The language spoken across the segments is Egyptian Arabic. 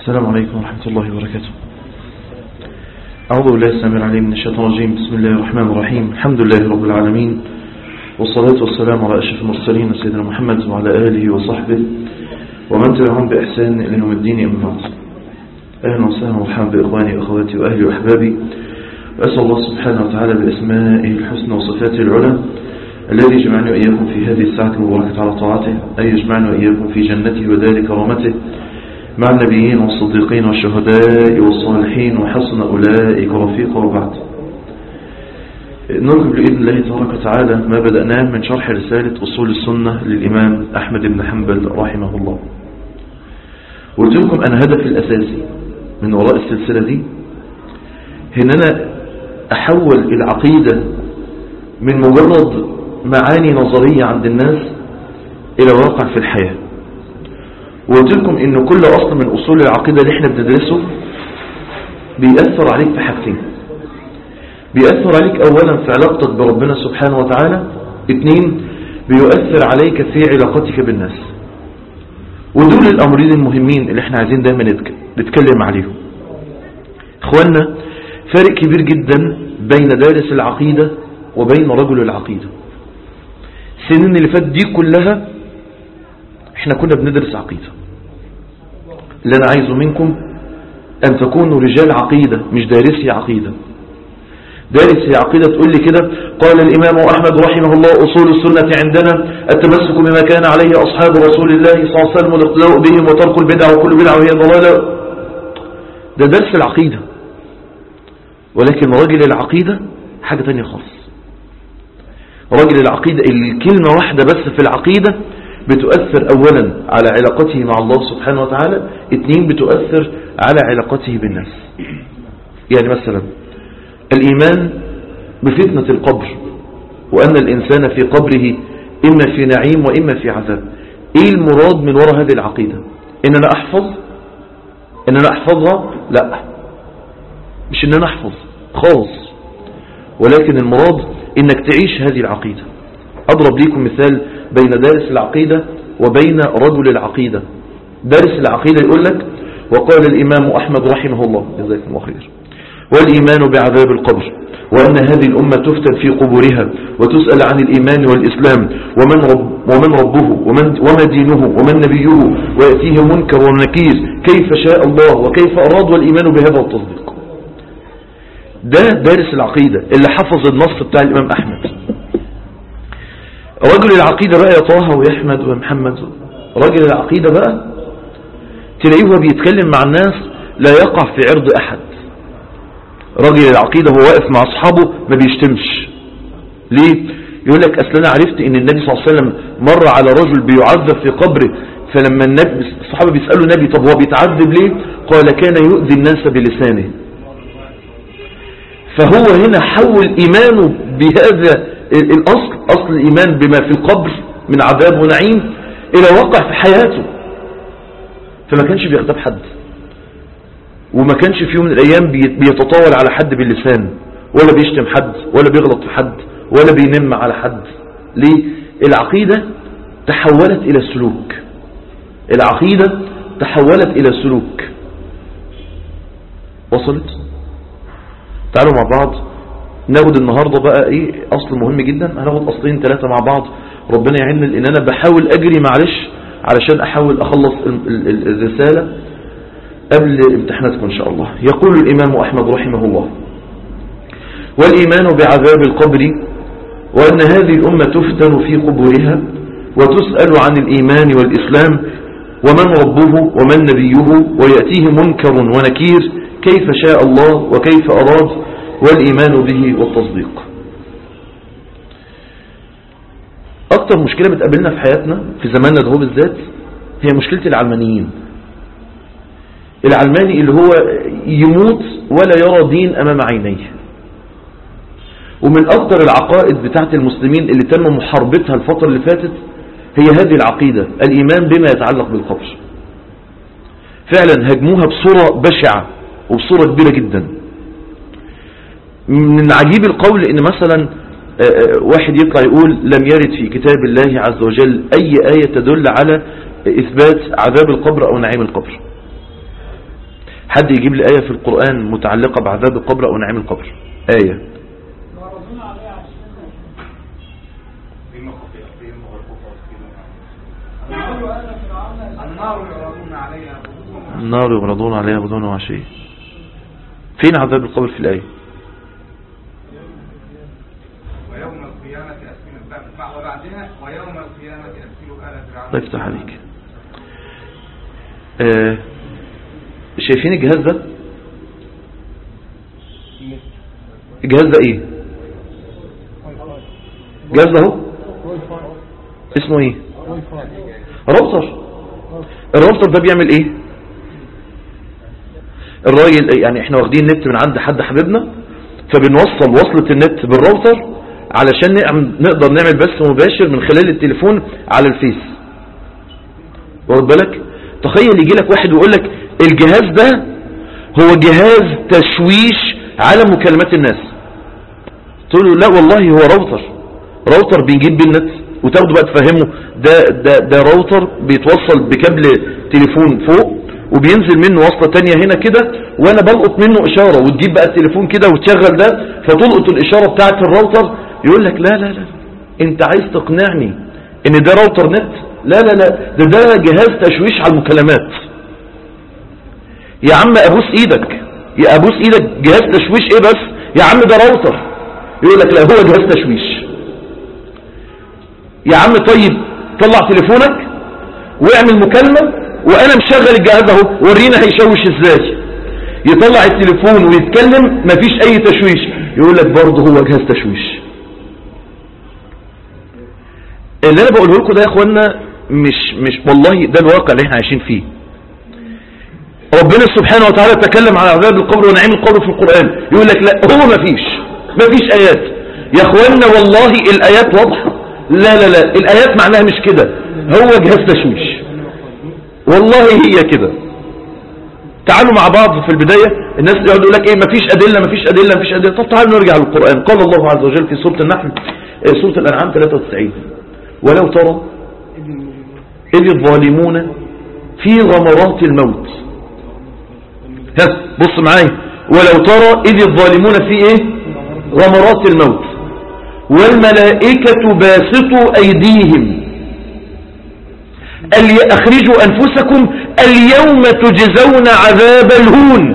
السلام عليكم ورحمة الله وبركاته أعوذ بالله السلام العليم من الشيطان الرجيم بسم الله الرحمن الرحيم الحمد لله رب العالمين والصلاة والسلام على أشرف المرسلين سيدنا محمد وعلى آله وصحبه ومن تبعهم بإحسان إلى يوم الدين أما بعد أهلا وسهلا ومرحبا بإخواني وأخواتي وأهلي وأحبابي وأسأل الله سبحانه وتعالى بأسمائه الحسنى وصفاته العلى الذي جمعني وإياكم في هذه الساعة المباركة على طاعته أي يجمعنا وإياكم في جنته ودار كرامته مع النبيين والصديقين والشهداء والصالحين وحسن أولئك رفيقا وبعد نرجو بإذن الله تبارك وتعالى ما بدأناه من شرح رسالة أصول السنة للإمام أحمد بن حنبل رحمه الله قلت لكم أنا هدفي الأساسي من وراء السلسلة دي هنا أنا أحول العقيدة من مجرد معاني نظرية عند الناس إلى واقع في الحياة وقلت لكم ان كل اصل من اصول العقيدة اللي احنا بندرسه بيأثر عليك في حاجتين بيأثر عليك اولا في علاقتك بربنا سبحانه وتعالى اتنين بيؤثر عليك في علاقتك بالناس ودول الامرين المهمين اللي احنا عايزين دايما نتكلم عليهم اخوانا فارق كبير جدا بين دارس العقيدة وبين رجل العقيدة السنين اللي فات دي كلها احنا كنا بندرس عقيدة اللي انا عايزه منكم ان تكونوا رجال عقيدة مش دارسي عقيدة دارسي عقيدة تقول لي كده قال الامام احمد رحمه الله اصول السنة عندنا التمسك بما كان عليه اصحاب رسول الله صلى الله عليه وسلم والاقتداء بهم وترك البدع وكل بدعة وهي ضلالة ده درس العقيدة ولكن راجل العقيدة حاجة تانية خالص راجل العقيدة الكلمة واحدة بس في العقيدة بتؤثر اولا على علاقته مع الله سبحانه وتعالى اتنين بتؤثر على علاقته بالناس يعني مثلا الايمان بفتنة القبر وان الانسان في قبره اما في نعيم واما في عذاب ايه المراد من وراء هذه العقيدة ان انا احفظ ان انا احفظها لا مش ان انا احفظ خالص ولكن المراد انك تعيش هذه العقيدة اضرب ليكم مثال بين دارس العقيدة وبين رجل العقيدة دارس العقيدة يقول لك وقال الإمام أحمد رحمه الله جزاكم الله خير والإيمان بعذاب القبر وأن هذه الأمة تفتن في قبورها وتسأل عن الإيمان والإسلام ومن, رب ومن ربه ومن وما دينه ومن نبيه ويأتيه منكر ونكير كيف شاء الله وكيف أراد والإيمان بهذا التصديق ده دارس العقيدة اللي حفظ النص بتاع الإمام أحمد رجل العقيدة بقى يا طه ويحمد ومحمد رجل العقيدة بقى تلاقيه هو بيتكلم مع الناس لا يقع في عرض أحد رجل العقيدة هو واقف مع أصحابه ما بيشتمش ليه يقول لك أصل أنا عرفت إن النبي صلى الله عليه وسلم مر على رجل بيعذب في قبره فلما النبي الصحابة بيسألوا النبي طب هو بيتعذب ليه قال كان يؤذي الناس بلسانه فهو هنا حول إيمانه بهذا الأصل أصل الإيمان بما في القبر من عذاب ونعيم إلى واقع في حياته فما كانش بيغتاب حد وما كانش في يوم من الأيام بيتطاول على حد باللسان ولا بيشتم حد ولا بيغلط في حد ولا بينم على حد ليه العقيدة تحولت إلى السلوك العقيدة تحولت إلى السلوك وصلت تعالوا مع بعض ناخد النهاردة بقى ايه اصل مهم جدا هناخد اصلين ثلاثة مع بعض ربنا يعيننا لان انا بحاول اجري معلش علشان احاول اخلص الرسالة قبل امتحاناتكم ان شاء الله يقول الامام احمد رحمه الله والايمان بعذاب القبر وان هذه الامة تفتن في قبورها وتسأل عن الايمان والاسلام ومن ربه ومن نبيه ويأتيه منكر ونكير كيف شاء الله وكيف أراد والإيمان به والتصديق أكتر مشكلة بتقابلنا في حياتنا في زماننا ده بالذات هي مشكلة العلمانيين العلماني اللي هو يموت ولا يرى دين أمام عينيه ومن أكتر العقائد بتاعت المسلمين اللي تم محاربتها الفترة اللي فاتت هي هذه العقيدة الإيمان بما يتعلق بالقبر فعلا هجموها بصورة بشعة وبصورة كبيرة جدا من عجيب القول ان مثلا واحد يطلع يقول لم يرد في كتاب الله عز وجل اي آية تدل على اثبات عذاب القبر او نعيم القبر حد يجيب لي آية في القرآن متعلقة بعذاب القبر أو نعيم القبر آية النار يغرضون عليها غدون وعشية فين عذاب القبر في الآية ويوم القيامة أسفل وبعدها ويوم القيامة أسفل آل فرعون الله يفتح عليك آه شايفين الجهاز ده الجهاز ده ايه الجهاز ده اهو اسمه ايه راوتر الراوتر ده بيعمل ايه الراجل يعني احنا واخدين نت من عند حد حبيبنا فبنوصل وصلة النت بالراوتر علشان نعم- نقدر نعمل بث مباشر من خلال التليفون على الفيس واخد بالك تخيل يجي لك واحد ويقول لك الجهاز ده هو جهاز تشويش على مكالمات الناس تقول له لا والله هو راوتر راوتر بنجيب بيه النت وتاخده بقى تفهمه ده ده ده راوتر بيتوصل بكابل تليفون فوق وبينزل منه وصلة تانية هنا كده وانا بلقط منه اشارة وتجيب بقى التليفون كده وتشغل ده فتلقط الاشارة بتاعت الراوتر يقول لك لا لا لا انت عايز تقنعني ان ده راوتر نت لا لا لا ده ده جهاز تشويش على المكالمات يا عم ابوس ايدك يا ابوس ايدك جهاز تشويش ايه بس يا عم ده راوتر يقول لك لا هو جهاز تشويش يا عم طيب طلع تليفونك واعمل مكالمة وانا مشغل الجهاز اهو ورينا هيشوش ازاي يطلع التليفون ويتكلم مفيش اي تشويش يقول لك برضه هو جهاز تشويش اللي انا بقوله لكم ده يا اخوانا مش مش والله ده الواقع اللي احنا عايشين فيه ربنا سبحانه وتعالى تكلم عن عذاب القبر ونعيم القبر في القرآن يقول لك لا هو ما فيش ما فيش آيات يا اخوانا والله الآيات واضحة لا لا لا الآيات معناها مش كده هو جهاز تشويش والله هي كده تعالوا مع بعض في البداية الناس يقعدوا يقول لك ايه مفيش أدلة مفيش أدلة مفيش أدلة طب تعالوا نرجع للقرآن قال الله عز وجل في سورة النحل آه، سورة الأنعام 93 ولو ترى إذ الظالمون في غمرات الموت ها بص معايا ولو ترى إذ الظالمون في إيه غمرات الموت والملائكة باسطوا أيديهم الي- أخرجوا أنفسكم اليوم تجزون عذاب الهون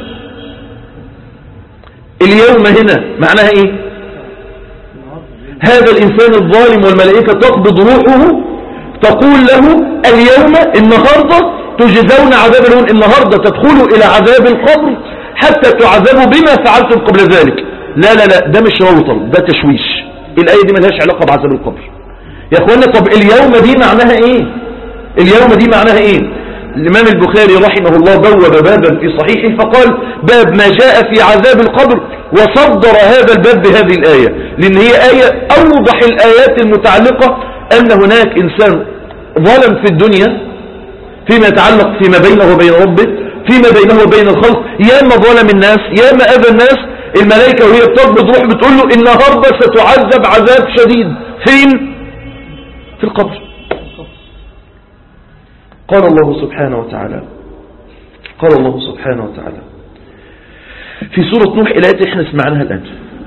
اليوم هنا معناها إيه هذا الإنسان الظالم والملائكة تقبض روحه تقول له اليوم النهاردة تجزون عذاب الهون النهاردة تدخلوا إلى عذاب القبر حتى تعذبوا بما فعلتم قبل ذلك لا لا لا ده مش روتر ده تشويش الآية دي ملهاش علاقة بعذاب القبر يا اخوانا طب اليوم دي معناها ايه اليوم دي معناها ايه الإمام البخاري رحمه الله بوب بابا في صحيحه فقال باب ما جاء في عذاب القبر وصدر هذا الباب بهذه الآية لأن هي آية أوضح الآيات المتعلقة أن هناك إنسان ظلم في الدنيا فيما يتعلق فيما بينه وبين ربه فيما بينه وبين الخلق يا ما ظلم الناس يا ما أذى الناس الملائكة وهي بتقبض روح بتقول له النهاردة ستعذب عذاب شديد فين في القبر قال الله سبحانه وتعالى قال الله سبحانه وتعالى في سورة نوح الآيات احنا سمعناها الآن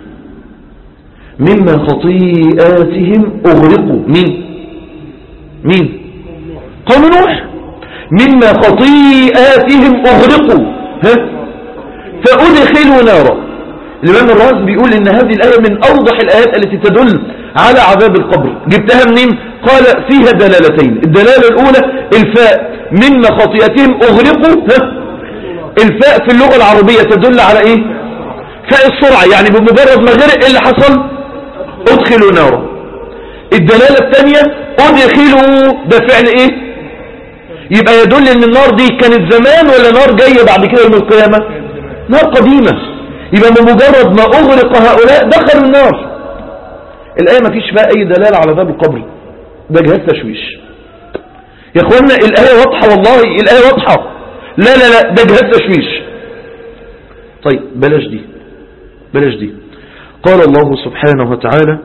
مما خطيئاتهم أغرقوا مين مين قوم نوح مما خطيئاتهم أغرقوا ها فأدخلوا نارا الإمام الراز بيقول إن هذه الآية من أوضح الآيات التي تدل على عذاب القبر جبتها منين قال فيها دلالتين الدلالة الأولى الفاء مما خطيئتهم أغرقوا ها الفاء في اللغة العربية تدل على إيه فاء السرعة يعني بمجرد ما غرق إيه اللي حصل أدخلوا نارا الدلالة الثانية أدخلوا ده فعل إيه يبقى يدل ان النار دي كانت زمان ولا نار جاية بعد كده يوم القيامة نار قديمة يبقى بمجرد ما اغرق هؤلاء دخلوا النار الآية ما فيش فيها اي دلالة على باب القبر ده جهاز تشويش يا اخوانا الآية واضحة والله الآية واضحة لا لا لا ده جهاز تشويش طيب بلاش دي بلاش دي قال الله سبحانه وتعالى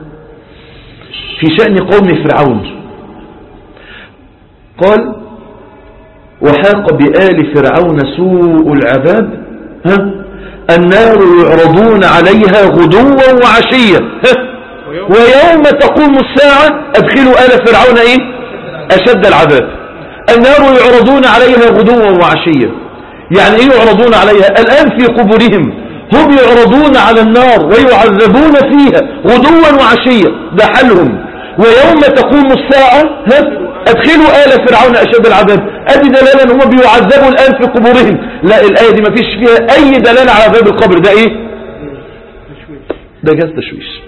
في شأن قوم فرعون قال وحاق بآل فرعون سوء العذاب ها النار يعرضون عليها غدوا وعشية ها ويوم تقوم الساعة أدخلوا آل فرعون إيه أشد العذاب النار يعرضون عليها غدوا وعشية يعني إيه يعرضون عليها الآن في قبورهم هم يعرضون على النار ويعذبون فيها غدوا وعشية ده حلهم ويوم تقوم الساعة ها ادخلوا آل فرعون أشد العذاب ادي دلالة ان هم بيعذبوا الآن في قبورهم لا الآية دي ما فيش فيها أي دلالة على عذاب القبر ده إيه ده جاز تشويش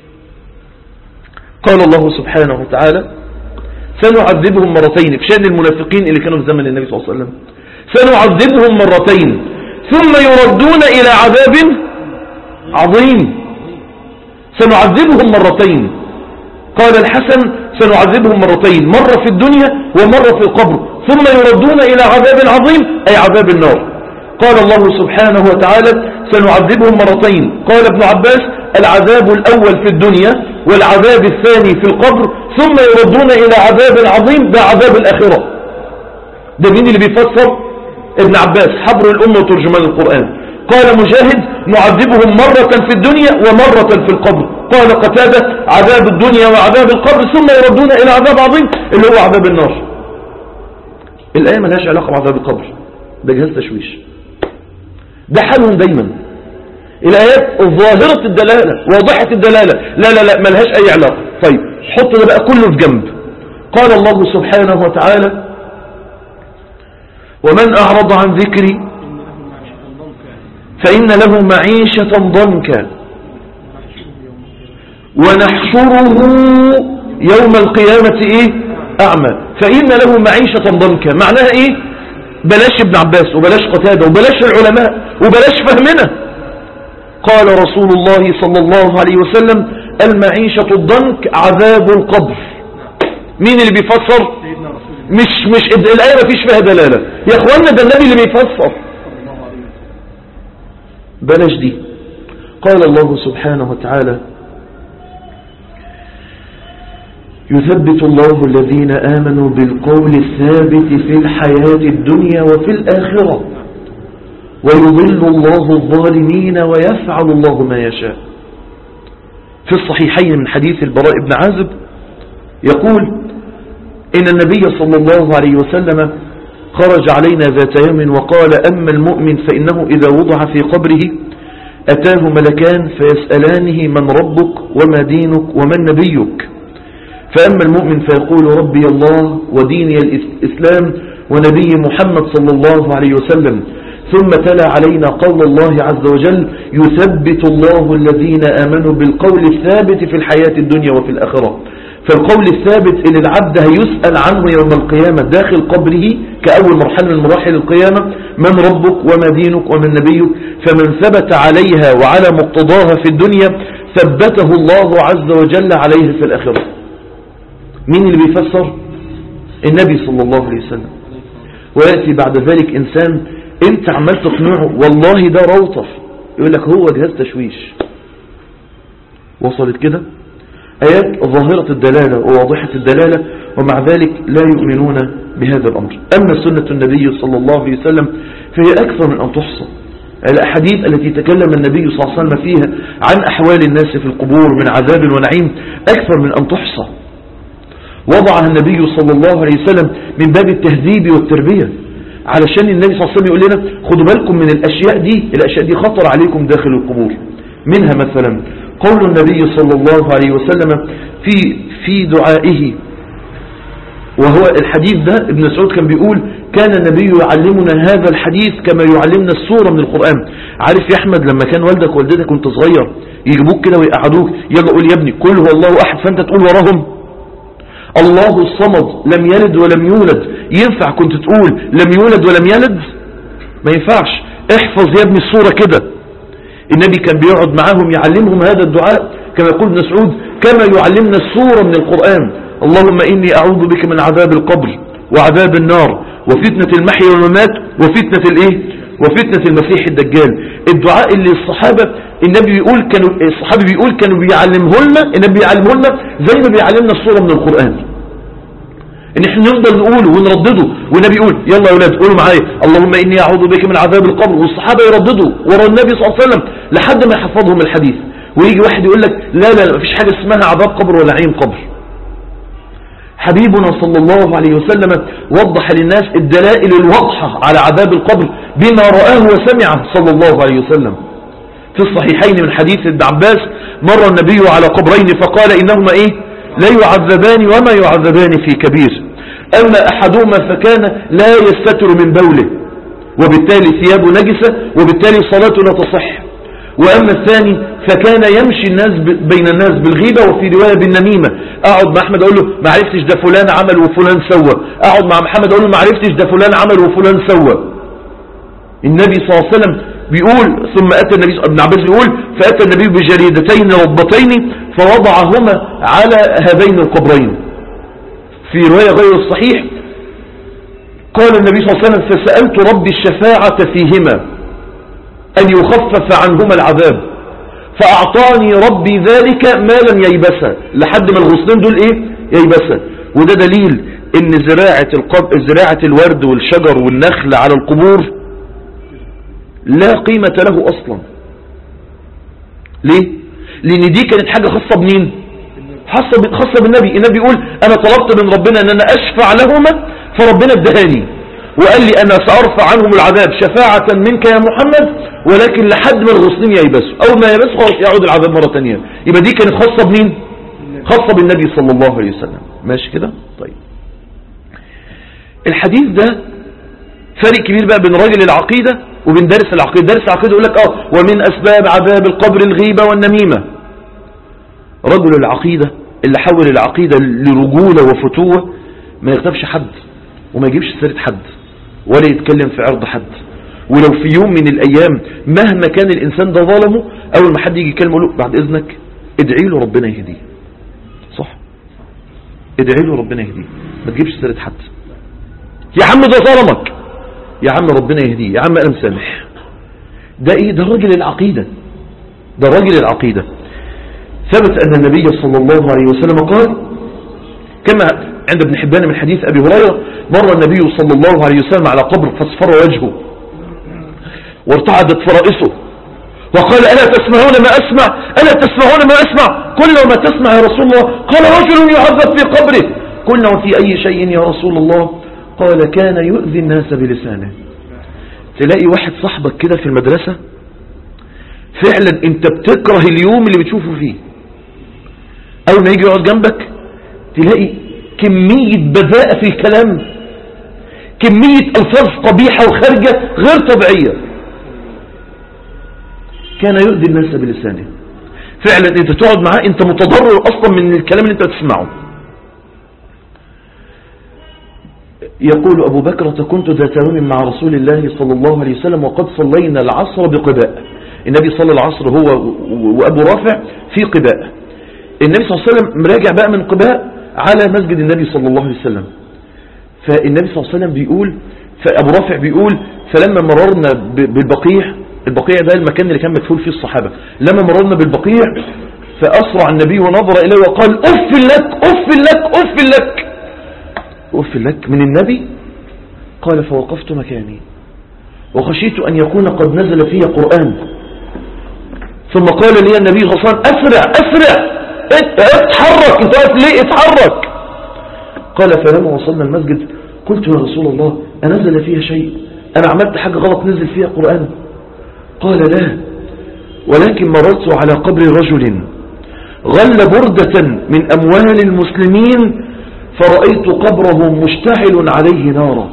قال الله سبحانه وتعالى سنعذبهم مرتين في شأن المنافقين اللي كانوا في زمن النبي صلى الله عليه وسلم سنعذبهم مرتين ثم يردون إلى عذاب عظيم سنعذبهم مرتين قال الحسن سنعذبهم مرتين مرة في الدنيا ومرة في القبر ثم يردون إلى عذاب عظيم أي عذاب النار قال الله سبحانه وتعالى سنعذبهم مرتين قال ابن عباس العذاب الأول في الدنيا والعذاب الثاني في القبر ثم يردون إلى عذاب عظيم ده عذاب الآخرة ده مين اللي بيفسر ابن عباس حبر الأمة وترجمان القرآن قال مجاهد نعذبهم مرة في الدنيا ومرة في القبر قال قتادة عذاب الدنيا وعذاب القبر ثم يردون إلى عذاب عظيم اللي هو عذاب النار الآية ملهاش علاقة بعذاب القبر ده جهاز تشويش ده حالهم دايما الآيات ظاهرة الدلالة واضحة الدلالة لا لا لا ملهاش أي علاقة طيب حط ده بقى كله في جنب قال الله سبحانه وتعالى ومن أعرض عن ذكري فإن له معيشة ضنكا ونحشره يوم القيامة إيه أعمى فإن له معيشة ضنكا معناها إيه بلاش ابن عباس وبلاش قتادة وبلاش العلماء وبلاش فهمنا قال رسول الله صلى الله عليه وسلم المعيشة الضنك عذاب القبر مين اللي بيفسر مش مش الآية ما فيش فيها دلالة يا اخوانا ده النبي اللي بيفسر بلاش دي قال الله سبحانه وتعالى يثبت الله الذين آمنوا بالقول الثابت في الحياة الدنيا وفي الآخرة ويضل الله الظالمين ويفعل الله ما يشاء في الصحيحين من حديث البراء بن عازب يقول إن النبي صلى الله عليه وسلم خرج علينا ذات يوم وقال أما المؤمن فإنه إذا وضع في قبره أتاه ملكان فيسألانه من ربك وما دينك ومن نبيك فأما المؤمن فيقول ربي الله وديني الإسلام ونبي محمد صلى الله عليه وسلم ثم تلا علينا قول الله عز وجل يثبت الله الذين آمنوا بالقول الثابت في الحياة الدنيا وفي الآخرة فالقول الثابت اللي العبد هيسأل عنه يوم القيامة داخل قبره كأول مرحلة من مراحل القيامة من ربك وما دينك ومن نبيك فمن ثبت عليها وعلى مقتضاها في الدنيا ثبته الله عز وجل عليه في الآخرة مين اللي بيفسر النبي صلى الله عليه وسلم ويأتي بعد ذلك إنسان انت عمال تقنعه والله ده روطف يقول لك هو جهاز تشويش وصلت كده آيات ظاهرة الدلالة وواضحة الدلالة ومع ذلك لا يؤمنون بهذا الأمر أما سنة النبي صلى الله عليه وسلم فهي أكثر من أن تحصى الأحاديث التي تكلم النبي صلى الله عليه وسلم فيها عن أحوال الناس في القبور من عذاب ونعيم أكثر من أن تحصى وضعها النبي صلى الله عليه وسلم من باب التهذيب والتربية علشان النبي صلى الله عليه وسلم يقول لنا خدوا بالكم من الأشياء دي الأشياء دي خطر عليكم داخل القبور منها مثلا قول النبي صلى الله عليه وسلم في في دعائه وهو الحديث ده ابن سعود كان بيقول كان النبي يعلمنا هذا الحديث كما يعلمنا السورة من القرآن عارف يا أحمد لما كان والدك ووالدتك وانت صغير يجيبوك كده ويقعدوك يلا قول يا ابني قل هو الله أحد فانت تقول وراهم الله الصمد لم يلد ولم يولد ينفع كنت تقول لم يولد ولم يلد ما ينفعش احفظ يا ابني الصورة كده النبي كان بيقعد معاهم يعلمهم هذا الدعاء كما يقول ابن سعود كما يعلمنا السورة من القرآن اللهم إني أعوذ بك من عذاب القبر وعذاب النار وفتنة المحيا والممات وفتنة الايه وفتنة المسيح الدجال الدعاء اللي الصحابة النبي بيقول كانوا الصحابي بيقول كانوا بيعلمه لنا النبي بيعلمه لنا زي ما بيعلمنا السورة من القرآن ان احنا نفضل نقوله ونردده والنبي يقول يلا يا اولاد قولوا معايا اللهم اني اعوذ بك من عذاب القبر والصحابه يرددوا ورا النبي صلى الله عليه وسلم لحد ما يحفظهم الحديث ويجي واحد يقول لك لا لا لا مفيش حاجه اسمها عذاب قبر ولا عين قبر حبيبنا صلى الله عليه وسلم وضح للناس الدلائل الواضحة على عذاب القبر بما رآه وسمعه صلى الله عليه وسلم في الصحيحين من حديث ابن عباس مر النبي على قبرين فقال إنهما إيه لا يعذبان وما يعذبان في كبير أما أحدهما فكان لا يستتر من بوله وبالتالي ثيابه نجسة وبالتالي صلاته لا تصح وأما الثاني فكان يمشي الناس ب- بين الناس بالغيبة وفي رواية بالنميمة أقعد مع أحمد أقول له ما عرفتش ده فلان عمل وفلان سوى أقعد مع محمد أقول له ما عرفتش ده فلان عمل وفلان سوى النبي صلى الله عليه وسلم بيقول ثم أتى النبي ابن عباس بيقول فأتى النبي بجريدتين ربطين فوضعهما على هذين القبرين في رواية غير الصحيح قال النبي صلى الله عليه وسلم فسألت ربي الشفاعة فيهما أن يخفف عنهما العذاب فأعطاني ربي ذلك ما لم ييبسا لحد ما الغصنين دول إيه ييبسا وده دليل ان زراعة, القب... زراعة الورد والشجر والنخل على القبور لا قيمة له أصلا ليه لأن دي كانت حاجة خاصة بمين خاصة ب- خاصة بالنبي النبي يقول أنا طلبت من ربنا أن أنا أشفع لهما فربنا ادهاني وقال لي أنا سأرفع عنهم العذاب شفاعة منك يا محمد ولكن لحد ما الغصنين ييبسوا أول ما ييبسوا خلاص يعود العذاب مرة تانية يبقى دي كانت خاصة بمين خاصة بالنبي صلى الله عليه وسلم ماشي كده طيب الحديث ده فرق كبير بقى بين راجل العقيدة وبين دارس العقيدة دارس العقيدة يقول لك اه ومن أسباب عذاب القبر الغيبة والنميمة رجل العقيدة اللي حول العقيدة لرجولة وفتوة ما يغتابش حد وما يجيبش سيرة حد ولا يتكلم في عرض حد ولو في يوم من الأيام مهما كان الإنسان ده ظلمه أول ما حد يجي يكلمه له بعد إذنك ادعي له ربنا يهديه صح ادعي له ربنا يهديه ما تجيبش سيرة حد يا عم ده ظلمك يا عم ربنا يهديه يا عم أنا مسامح ده إيه ده راجل العقيدة ده راجل العقيدة ثبت أن النبي صلى الله عليه وسلم قال كما عند ابن حبان من حديث أبي هريرة مر النبي صلى الله عليه وسلم على قبر فاصفر وجهه وارتعدت فرائصه وقال ألا تسمعون ما أسمع ألا تسمعون ما أسمع قلنا وما تسمع يا رسول الله قال رجل يعذب في قبره قلنا وفي أي شيء يا رسول الله قال كان يؤذي الناس بلسانه تلاقي واحد صاحبك كده في المدرسة فعلا انت بتكره اليوم اللي بتشوفه فيه اول ما يجي يقعد جنبك تلاقي كمية بذاءة في الكلام كمية الفاظ قبيحة وخارجة غير طبيعية كان يؤذي الناس بلسانه فعلا انت تقعد معاه انت متضرر اصلا من الكلام اللي انت بتسمعه يقول أبو بكرة كنت ذات يوم مع رسول الله صلى الله عليه وسلم وقد صلينا العصر بقباء النبي صلى العصر هو وأبو رافع في قباء النبي صلى الله عليه وسلم مراجع بقى من قباء على مسجد النبي صلى الله عليه وسلم فالنبي صلى الله عليه وسلم بيقول فأبو رافع بيقول فلما مررنا ب- بالبقيع البقيع ده المكان اللي كان مدفون فيه الصحابة لما مررنا بالبقيع فأسرع النبي ونظر إليه وقال أف لك أف لك أف لك أف لك من النبي قال فوقفت مكاني وخشيت أن يكون قد نزل في قرآن ثم قال لي النبي غصان أسرع أسرع ات- اتحرك انت واقف ليه اتحرك قال فلما وصلنا المسجد قلت يا رسول الله أنزل فيها شيء أنا عملت حاجة غلط نزل فيها قرآن قال لا ولكن مررت على قبر رجل غل بردة من أموال المسلمين فرأيت قبره مشتعل عليه نارا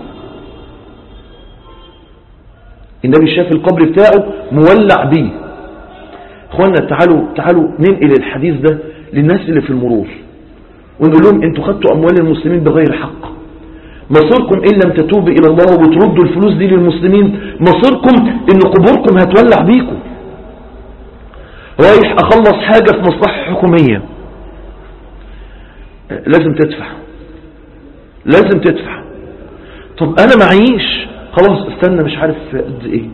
النبي شاف القبر بتاعه مولع بيه اخوانا تعالوا تعالوا ننقل الحديث ده للناس اللي في المرور ونقول لهم انتوا خدتوا اموال المسلمين بغير حق مصيركم ان لم تتوبوا الى الله وتردوا الفلوس دي للمسلمين مصيركم ان قبوركم هتولع بيكم رايح اخلص حاجة في مصلحة حكومية لازم تدفع لازم تدفع طب انا معيش خلاص استنى مش عارف قد ايه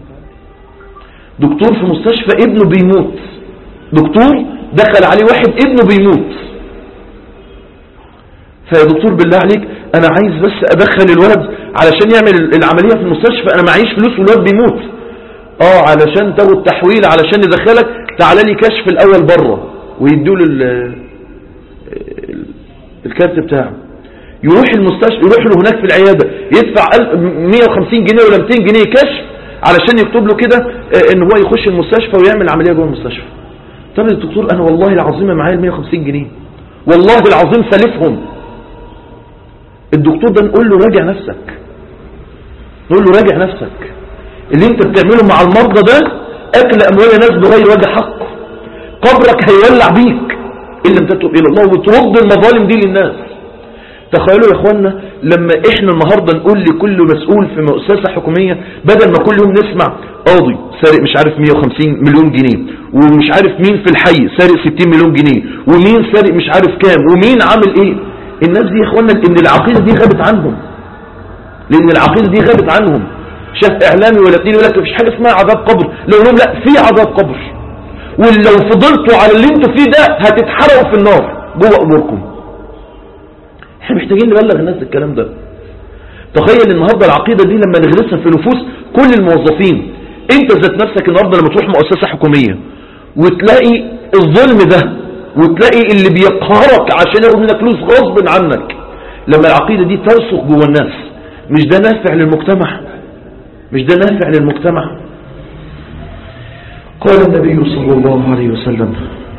دكتور في مستشفى ابنه بيموت دكتور دخل عليه واحد ابنه بيموت فيا دكتور بالله عليك انا عايز بس ادخل الولد علشان يعمل العملية في المستشفى انا معيش فلوس والولد بيموت اه علشان تاخد تحويل علشان ندخلك تعالى لي كشف الاول بره ويدوا له ال- ال- الكارت بتاعه يروح المستشفى يروح له هناك في العيادة يدفع 1000 150 جنيه ولا 200 جنيه كشف علشان يكتب له كده آه، ان هو يخش المستشفى ويعمل عملية جوه المستشفى طب يا دكتور انا والله العظيم ما معايا ال 150 جنيه والله العظيم سالفهم الدكتور ده نقول له راجع نفسك نقول له راجع نفسك اللي انت بتعمله مع المرضى ده اكل اموال ناس بغير وجه حق قبرك هيولع بيك ان لم تتوب الى الله وترد المظالم دي للناس تخيلوا يا اخوانا لما احنا النهاردة نقول لكل مسؤول في مؤسسة حكومية بدل ما كل يوم نسمع قاضي سارق مش عارف 150 مليون جنيه ومش عارف مين في الحي سارق 60 مليون جنيه ومين سارق مش عارف كام ومين عامل ايه الناس دي يا اخوانا ان العقيدة دي غابت عنهم لان العقيدة دي غابت عنهم شاف اعلامي ولا اتنين يقول لك مفيش حاجة اسمها عذاب قبر لو لهم لا في عذاب قبر ولو فضلتوا على اللي انتوا فيه ده هتتحرقوا في النار جوه قبوركم احنا محتاجين نبلغ الناس الكلام ده تخيل النهاردة العقيدة دي لما نغرسها في نفوس كل الموظفين انت ذات نفسك النهاردة لما تروح مؤسسة حكومية وتلاقي الظلم ده وتلاقي اللي بيقهرك عشان ياخد منك فلوس غصب عنك لما العقيدة دي ترسخ جوه الناس مش ده نافع للمجتمع مش ده نافع للمجتمع قال النبي صلى الله عليه وسلم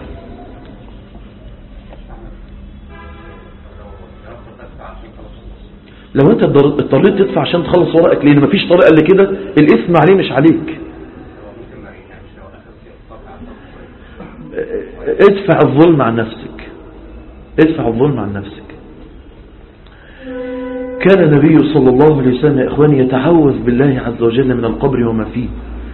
لو انت اضطر- اضطريت تدفع عشان تخلص ورقك لان مفيش طريقه الا كده الاثم عليه مش عليك اه، ادفع الظلم عن نفسك ادفع الظلم عن نفسك كان النبي صلى الله عليه وسلم يا اخواني يتعوذ بالله عز وجل من القبر وما فيه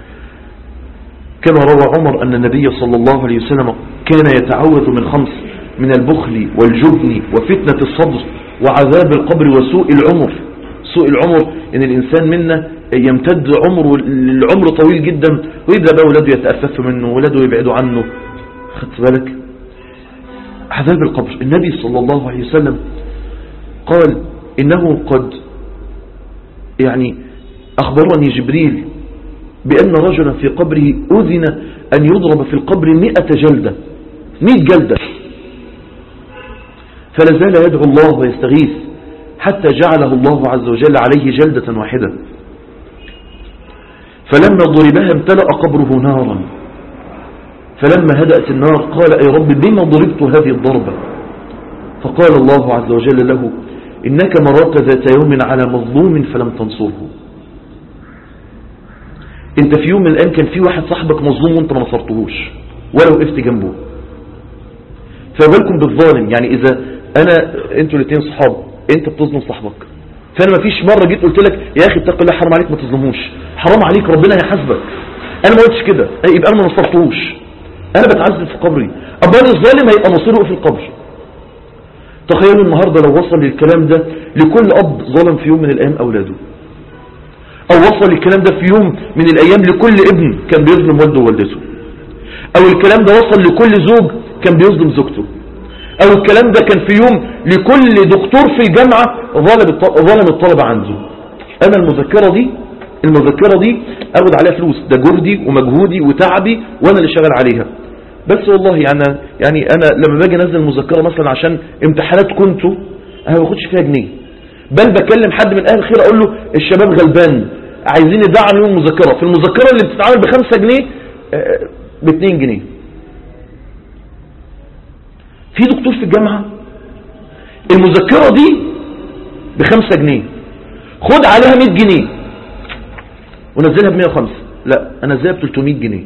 كما روى عمر أن النبي صلى الله عليه وسلم كان يتعوذ من خمس من البخل والجبن وفتنة الصدر وعذاب القبر وسوء العمر سوء العمر إن الإنسان منا يمتد عمره العمر طويل جدا ويبدأ بقى ولاده يتأففوا منه ولاده يبعدوا عنه خدت بالك عذاب القبر النبي صلى الله عليه وسلم قال إنه قد يعني أخبرني جبريل بأن رجلا في قبره أذن أن يضرب في القبر مئة جلدة مئة جلدة فلا زال يدعو الله ويستغيث حتى جعله الله عز وجل عليه جلدة واحدة فلما ضربها امتلأ قبره نارا فلما هدأت النار قال أي رب بما ضربت هذه الضربة فقال الله عز وجل له إنك مرات ذات يوم على مظلوم فلم تنصره انت في يوم من الايام كان في واحد صاحبك مظلوم وانت ما نصرتهوش ولا وقفت جنبه فبالكم بالظالم يعني اذا انا انتوا الاثنين صحاب انت بتظلم صاحبك فانا ما فيش مره جيت قلت لك يا اخي اتق الله حرام عليك ما تظلموش حرام عليك ربنا هيحاسبك انا ما قلتش كده أي يبقى انا ما نصرتهوش انا بتعذب في قبري ابان الظالم هيبقى مصيره في القبر تخيلوا النهارده لو وصل للكلام ده لكل اب ظلم في يوم من الايام اولاده او وصل الكلام ده في يوم من الايام لكل ابن كان بيظلم والده ووالدته او الكلام ده وصل لكل زوج كان بيظلم زوجته او الكلام ده كان في يوم لكل دكتور في الجامعة ظلم الط- ظلم الطلبة عنده انا المذكرة دي المذكرة دي اخد عليها فلوس ده جهدي ومجهودي وتعبي وانا اللي شغال عليها بس والله يعني يعني انا لما باجي انزل مذكرة مثلا عشان امتحانات كنتوا انا ما باخدش فيها جنيه بل بكلم حد من اهل الخير اقول له الشباب غلبان عايزين ندعم يوم مذكرة في المذكرة اللي بتتعامل بخمسة جنيه آه، باتنين جنيه في دكتور في الجامعة المذكرة دي بخمسة جنيه خد عليها 100 جنيه ونزلها ب 105 لا انزلها ب 300 جنيه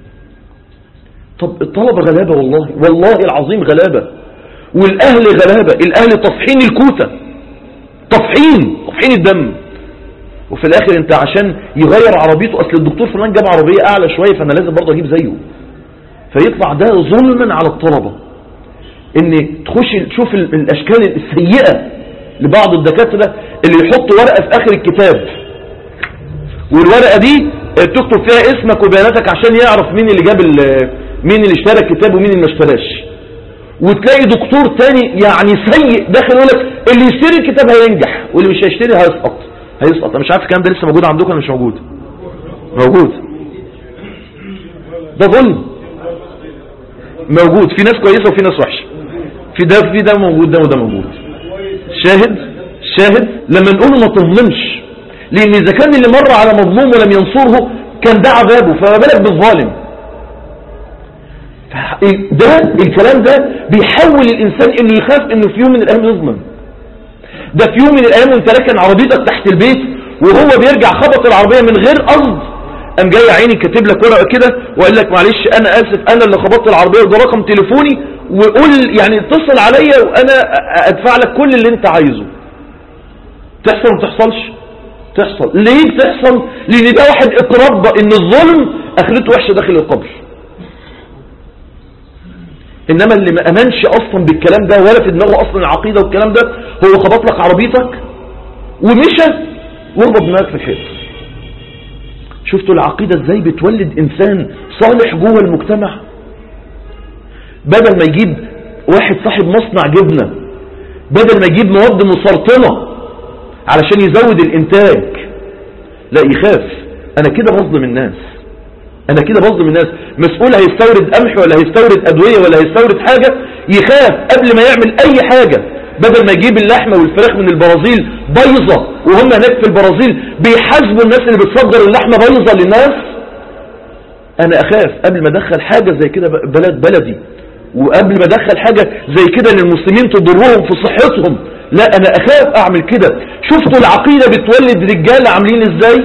طب الطلبة غلابة والله والله العظيم غلابة والاهل غلابة الاهل طفحين الكوتة طفحين طفحين الدم وفي الاخر انت عشان يغير عربيته اصل الدكتور فلان جاب عربية اعلى شوية فانا لازم برضه اجيب زيه فيطلع ده ظلما على الطلبة ان تخش تشوف ال- الاشكال السيئة لبعض الدكاترة اللي يحط ورقة في اخر الكتاب والورقة دي تكتب فيها اسمك وبياناتك عشان يعرف مين اللي جاب ال- مين اللي اشترى الكتاب ومين اللي ما اشتراش وتلاقي دكتور تاني يعني سيء داخل يقول لك اللي يشتري الكتاب هينجح واللي مش هيشتري هيسقط هيسقط انا مش عارف الكلام ده لسه موجود عندكم ولا مش موجود موجود ده ظلم موجود في ناس كويسه وفي ناس وحشه في ده في ده موجود ده وده موجود شاهد شاهد لما نقول ما تظلمش لان اذا كان اللي مر على مظلوم ولم ينصره كان ده عذابه فما بالك بالظالم ده الكلام ده بيحول الانسان انه يخاف انه في يوم من الايام يظلم ده في يوم من الايام وانت راكن عربيتك تحت البيت وهو بيرجع خبط العربيه من غير قصد قام جاي عيني كاتب لك ورقه كده وقال لك معلش انا اسف انا اللي خبطت العربيه وده رقم تليفوني وقول يعني اتصل عليا وانا ادفع لك كل اللي انت عايزه تحصل ما تحصلش تحصل ليه بتحصل لان ده واحد اقرب ان الظلم اخرته وحشه داخل القبر انما اللي ما امنش اصلا بالكلام ده ولا في دماغه اصلا العقيده والكلام ده هو خبط لك عربيتك ومشى واربط دماغك في الحيط شفتوا العقيده ازاي بتولد انسان صالح جوه المجتمع بدل ما يجيب واحد صاحب مصنع جبنه بدل ما يجيب مواد مسرطنه علشان يزود الانتاج لا يخاف انا كده بظلم الناس انا كده بظلم الناس مسؤول هيستورد قمح ولا هيستورد ادوية ولا هيستورد حاجة يخاف قبل ما يعمل اي حاجة بدل ما يجيب اللحمة والفراخ من البرازيل بيضة وهم هناك في البرازيل بيحاسبوا الناس اللي بتصدر اللحمة بيضة للناس انا اخاف قبل ما ادخل حاجة زي كده بلد بلدي وقبل ما ادخل حاجة زي كده للمسلمين تضرهم في صحتهم لا انا اخاف اعمل كده شفتوا العقيدة بتولد رجال عاملين ازاي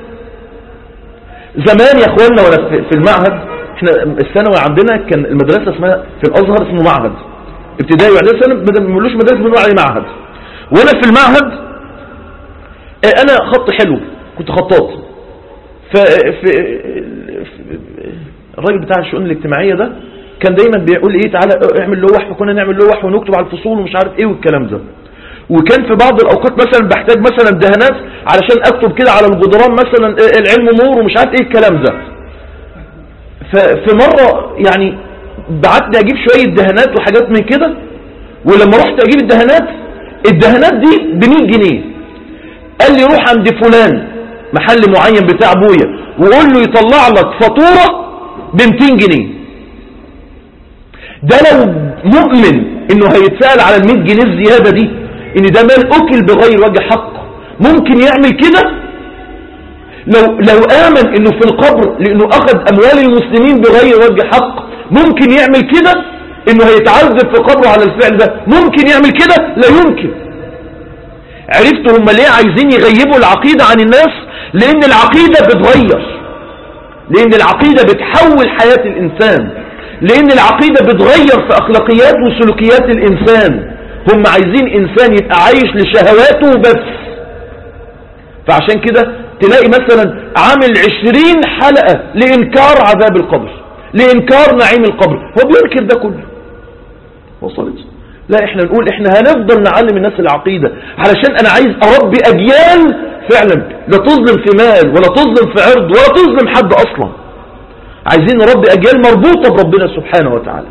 زمان يا اخواننا وانا في المعهد احنا الثانوي عندنا كان المدرسة اسمها في الازهر اسمه معهد ابتدائي واعدادي ثانوي ما بنقولوش مدرسة بنقول عليه معهد وانا في المعهد اه انا خط حلو كنت خطاط ففي الراجل بتاع الشؤون الاجتماعية ده كان دايما بيقول ايه تعالى اعمل لوح فكنا نعمل لوح ونكتب على الفصول ومش عارف ايه والكلام ده وكان في بعض الاوقات مثلا بحتاج مثلا دهانات علشان اكتب كده على الجدران مثلا العلم نور ومش عارف ايه الكلام ده ففي مرة يعني بعتني اجيب شوية دهانات وحاجات من كده ولما رحت اجيب الدهانات الدهانات دي ب 100 جنيه قال لي روح عند فلان محل معين بتاع ابويا وقول له يطلع لك فاتورة ب 200 جنيه ده لو مؤمن انه هيتسأل على ال 100 جنيه الزيادة دي ان ده مال اكل بغير وجه حق ممكن يعمل كده لو لو امن انه في القبر لانه اخذ اموال المسلمين بغير وجه حق ممكن يعمل كده انه هيتعذب في قبره على الفعل ده ممكن يعمل كده لا يمكن عرفتوا هم ليه عايزين يغيبوا العقيدة عن الناس لان العقيدة بتغير لان العقيدة بتحول حياة الانسان لان العقيدة بتغير في اخلاقيات وسلوكيات الانسان هم عايزين انسان يبقى عايش لشهواته بس فعشان كده تلاقي مثلا عامل عشرين حلقة لإنكار عذاب القبر لإنكار نعيم القبر هو بينكر ده كله وصلت لا احنا نقول احنا هنفضل نعلم الناس العقيدة علشان انا عايز اربي اجيال فعلا لا تظلم في مال ولا تظلم في عرض ولا تظلم حد اصلا عايزين نربي اجيال مربوطة بربنا سبحانه وتعالى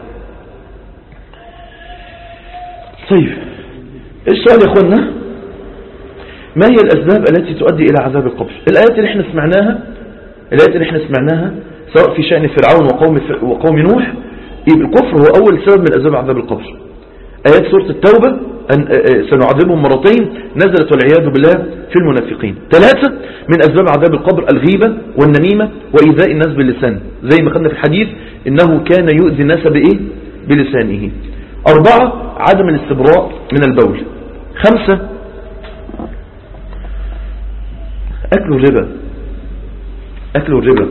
طيب ايش السؤال يا اخوانا ما هي الاسباب التي تؤدي الى عذاب القبر الايات اللي احنا سمعناها الايات اللي احنا سمعناها سواء في شأن فرعون وقوم وقوم نوح الكفر هو اول سبب من اسباب عذاب القبر ايات سورة التوبة أن سنعذبهم مرتين نزلت والعياذ بالله في المنافقين ثلاثة من أسباب عذاب القبر الغيبة والنميمة وإيذاء الناس باللسان زي ما خدنا في الحديث إنه كان يؤذي الناس بإيه بلسانه أربعة عدم الاستبراء من البول خمسة أكل الربا أكل الربا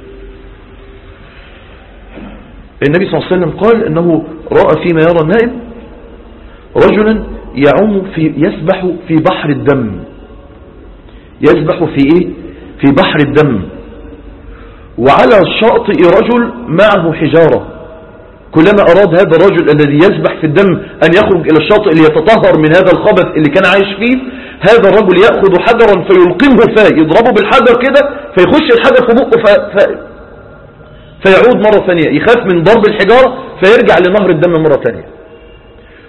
النبي صلى الله عليه وسلم قال أنه رأى فيما يرى النائم رجلا يعوم في يسبح في بحر الدم يسبح في إيه في بحر الدم وعلى الشاطئ رجل معه حجارة كلما أراد هذا الرجل الذي يسبح في الدم أن يخرج إلى الشاطئ ليتطهر من هذا الخبث اللي كان عايش فيه هذا الرجل يأخذ حجرا فيلقمه فيه يضربه بالحجر كده فيخش الحجر في بقه ف... ف... فيعود مرة ثانية يخاف من ضرب الحجارة فيرجع لنهر الدم مرة ثانية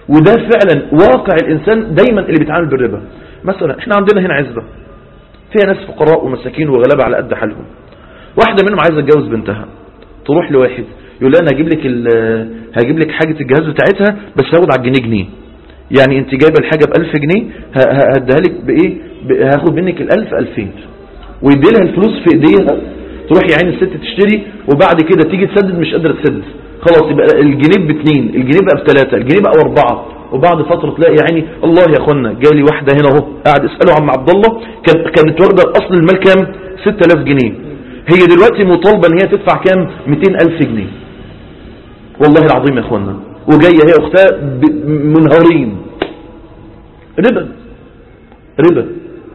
وده فعلا واقع الإنسان دايما اللي بيتعامل بالربا مثلا احنا عندنا هنا عزبة فيها ناس فقراء ومساكين وغلابة على قد حالهم واحدة منهم عايزة تجوز بنتها تروح لواحد يقول لها انا هجيب لك ال- هجيب لك حاجة الجهاز بتاعتها بس هاخد على الجنيه جنيه يعني انت جايبه الحاجة ب 1000 جنيه ه- ه- هديها لك بايه ب- هاخد منك ال 1000 2000 ويدي لها الفلوس في ايديها تروح يا عين الست تشتري وبعد كده تيجي تسدد مش قادرة تسدد خلاص يبقى الجنيه باثنين الجنيه بقى بثلاثة الجنيه بقى باربعة وبعد فترة تلاقي يا عيني الله يا اخوانا جالي واحدة هنا اهو قاعد اسأله عم عبد الله كانت كانت واخده اصل المال كام 6000 جنيه هي دلوقتي مطالبة ان هي تدفع كام 200000 جنيه والله العظيم يا اخوانا وجاية هي اختها ب- منهارين ربا ربا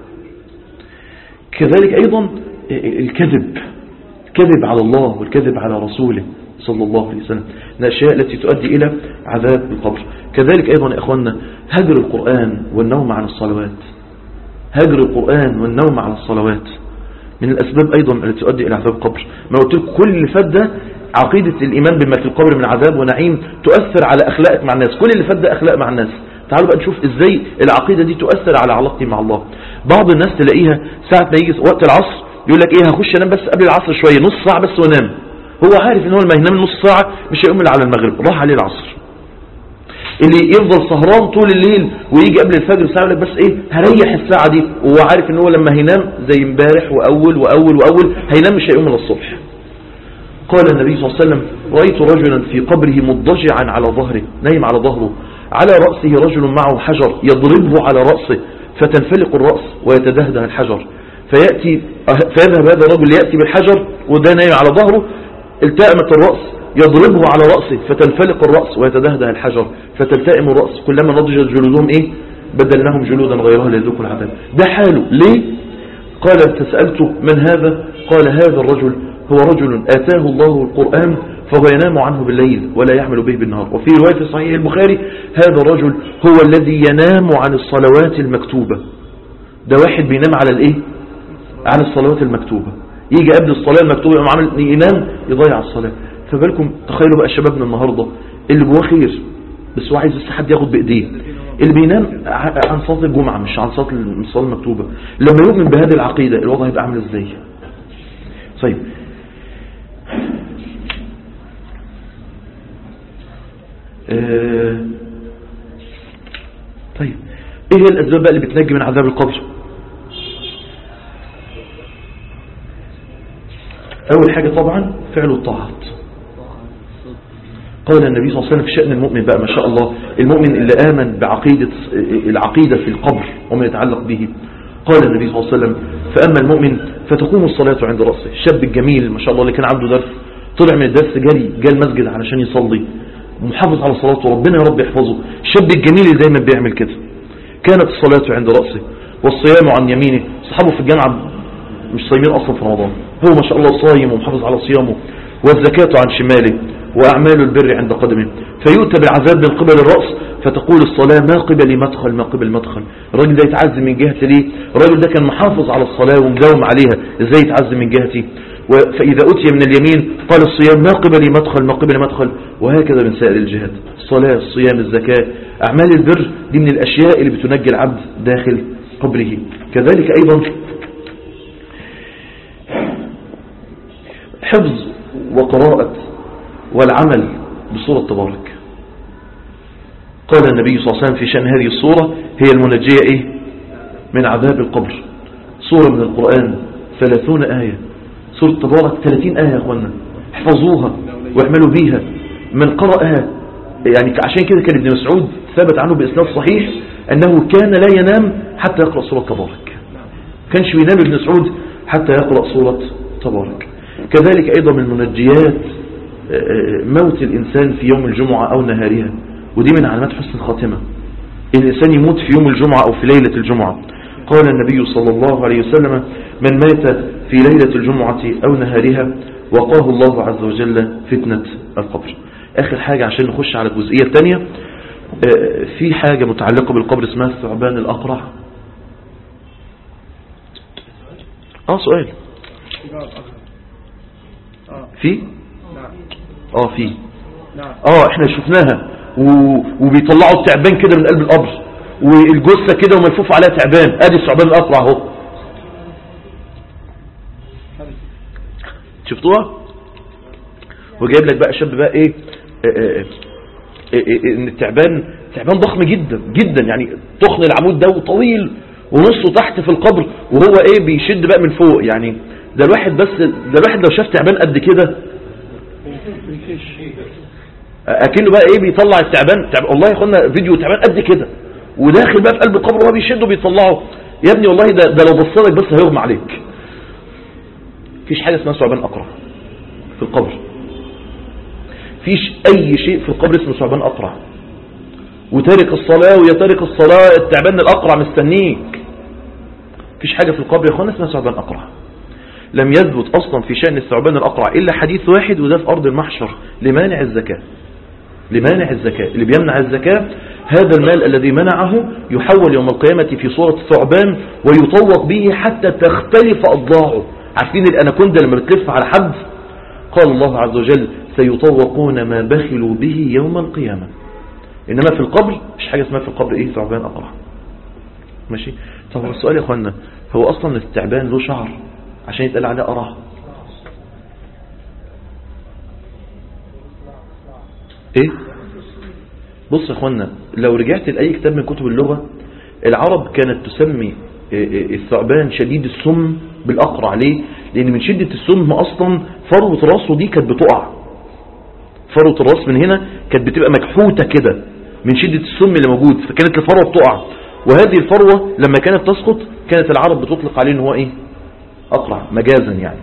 كذلك ايضا الكذب الكذب على الله والكذب على رسوله صلى الله عليه وسلم من الأشياء التي تؤدي إلى عذاب القبر كذلك أيضا يا أخوانا هجر القرآن والنوم عن الصلوات هجر القرآن والنوم عن الصلوات من الأسباب أيضا التي تؤدي إلى عذاب القبر ما قلت لك كل اللي فات ده عقيدة الإيمان بما في القبر من عذاب ونعيم تؤثر على أخلاقك مع الناس كل اللي فات ده أخلاق مع الناس تعالوا بقى نشوف إزاي العقيدة دي تؤثر على علاقتي مع الله بعض الناس تلاقيها ساعة ما يجي وقت العصر يقول لك إيه هخش أنام بس قبل العصر شوية نص ساعة بس وانام هو عارف ان هو لما ينام نص ساعة مش هيقوم إلا على المغرب راح عليه العصر اللي يفضل سهران طول الليل ويجي قبل الفجر ساعة يقول لك بس ايه هريح الساعة دي وهو عارف ان هو لما هينام زي امبارح واول واول واول هينام مش هيقوم الا الصبح قال النبي صلى الله عليه وسلم رأيت رجلا في قبره مضجعا على ظهره نايم على ظهره على رأسه رجل معه حجر يضربه على رأسه فتنفلق الرأس ويتدهده الحجر فيأتي فيذهب هذا الرجل يأتي بالحجر وده نايم على ظهره التأمت الرأس يضربه على رأسه فتنفلق الرأس ويتدهده الحجر فتلتئم الرأس كلما نضجت جلودهم ايه بدلناهم جلودا غيرها ليذوقوا العذاب ده حاله ليه قال فسألته من هذا قال هذا الرجل هو رجل آتاه الله القرآن فهو ينام عنه بالليل ولا يعمل به بالنهار وفي رواية في صحيح البخاري هذا الرجل هو الذي ينام عن الصلوات المكتوبة ده واحد بينام على الايه عن الصلوات المكتوبة يجي قبل الصلاة المكتوبة يقوم عامل ينام يضيع الصلاة فبالكم تخيلوا بقى شبابنا النهاردة اللي جواه خير بس هو عايز بس حد ياخد بايديه اللي بينام ع- عن صلاة الجمعة مش عن صلاة الصلاة المكتوبة لما يؤمن بهذه العقيدة الوضع هيبقى عامل ازاي طيب آه، طيب ايه هي الاسباب بقى اللي بتنجي من عذاب القبر اول حاجة طبعا فعل الطاعات قال النبي صلى الله عليه وسلم في شأن المؤمن بقى ما شاء الله المؤمن اللي آمن بعقيدة العقيدة في القبر وما يتعلق به قال النبي صلى الله عليه وسلم فأما المؤمن فتقوم الصلاة عند رأسه الشاب الجميل ما شاء الله اللي كان عنده درس طلع من الدرس جري جاء المسجد علشان يصلي محافظ على صلاته ربنا يا رب يحفظه الشاب الجميل اللي دايما بيعمل كده كانت الصلاة عند رأسه والصيام عن يمينه صحابه في الجامعة مش صايمين أصلا في رمضان هو ما شاء الله صايم ومحافظ على صيامه والزكاة عن شماله وأعمال البر عند قدمه فيؤتى بالعذاب من قبل الرأس فتقول الصلاة ما قبل مدخل ما قبل مدخل الراجل ده يتعذب من جهة ليه الراجل ده كان محافظ على الصلاة ومداوم عليها ازاي يتعذب من جهتي و- فإذا أتي من اليمين قال الصيام ما قبل مدخل ما قبل مدخل وهكذا من سائر الجهات الصلاة الصيام الزكاة أعمال البر دي من الأشياء اللي بتنجي العبد داخل قبره كذلك أيضا حفظ وقراءة والعمل بصورة تبارك قال النبي صلى الله عليه وسلم في شأن هذه الصورة هي المنجية إيه؟ من عذاب القبر صورة من القرآن ثلاثون آية سورة تبارك ثلاثين آية يا أخوانا احفظوها واعملوا بيها من قرأها يعني عشان كده كان ابن مسعود ثابت عنه بإسناد صحيح أنه كان لا ينام حتى يقرأ سورة تبارك كانش بينام ابن مسعود حتى يقرأ سورة تبارك كذلك أيضا من منجيات آه، موت الإنسان في يوم الجمعة أو نهارها ودي من علامات حسن الخاتمة الإنسان يموت في يوم الجمعة أو في ليلة الجمعة قال النبي صلى الله عليه وسلم من مات في ليلة الجمعة أو نهارها وقاه الله عز وجل فتنة القبر آخر حاجة عشان نخش على الجزئية الثانية آه، في حاجة متعلقة بالقبر اسمها الثعبان الأقرع اه سؤال اه في نعم اه في نعم اه احنا شفناها و- وبيطلعوا التعبان كده من قلب القبر والجثة كده وملفوف عليها تعبان ادي الثعبان الاقرع اهو شفتوها وجايب لك بقى شاب بقى ايه آه، آه، آه، آه، ان التعبان تعبان ضخم جدا جدا يعني تخن العمود ده وطويل ونصه تحت في القبر وهو ايه بيشد بقى من فوق يعني ده الواحد بس ده الواحد لو شاف تعبان قد كده اكنه بقى ايه بيطلع التعبان تعب... والله يا اخوانا فيديو تعبان قد كده وداخل بقى في قلب القبر وهو بيشده بيطلعه يا ابني والله ده, ده لو بصلك بس هيغمى عليك مفيش حاجه اسمها ثعبان اقرع في القبر فيش اي شيء في القبر اسمه ثعبان اقرع وتارك الصلاة ويا تارك الصلاة التعبان الاقرع مستنيك مفيش حاجة في القبر يا اخوانا اسمها ثعبان اقرع لم يثبت اصلا في شأن الثعبان الاقرع الا حديث واحد وده في ارض المحشر لمانع الزكاة لمانع الزكاة اللي بيمنع الزكاة هذا المال الذي منعه يحول يوم القيامة في صورة ثعبان ويطوق به حتى تختلف أضلاعه عارفين الأناكوندا لما بتلف على حد قال الله عز وجل سيطوقون ما بخلوا به يوم القيامة إنما في القبر مش حاجة اسمها في القبر إيه ثعبان أقرع ماشي طب هو السؤال يا أخوانا هو أصلا التعبان له شعر عشان يتقال عليه قرع ايه بص يا اخوانا لو رجعت لأي كتاب من كتب اللغة العرب كانت تسمي الثعبان شديد السم بالأقرع ليه لأن من شدة السم أصلا فروة راسه دي كانت بتقع فروة الراس من هنا كانت بتبقى مكحوتة كده من شدة السم اللي موجود فكانت الفروة بتقع وهذه الفروة لما كانت تسقط كانت العرب بتطلق عليه ان هو ايه أقرع مجازا يعني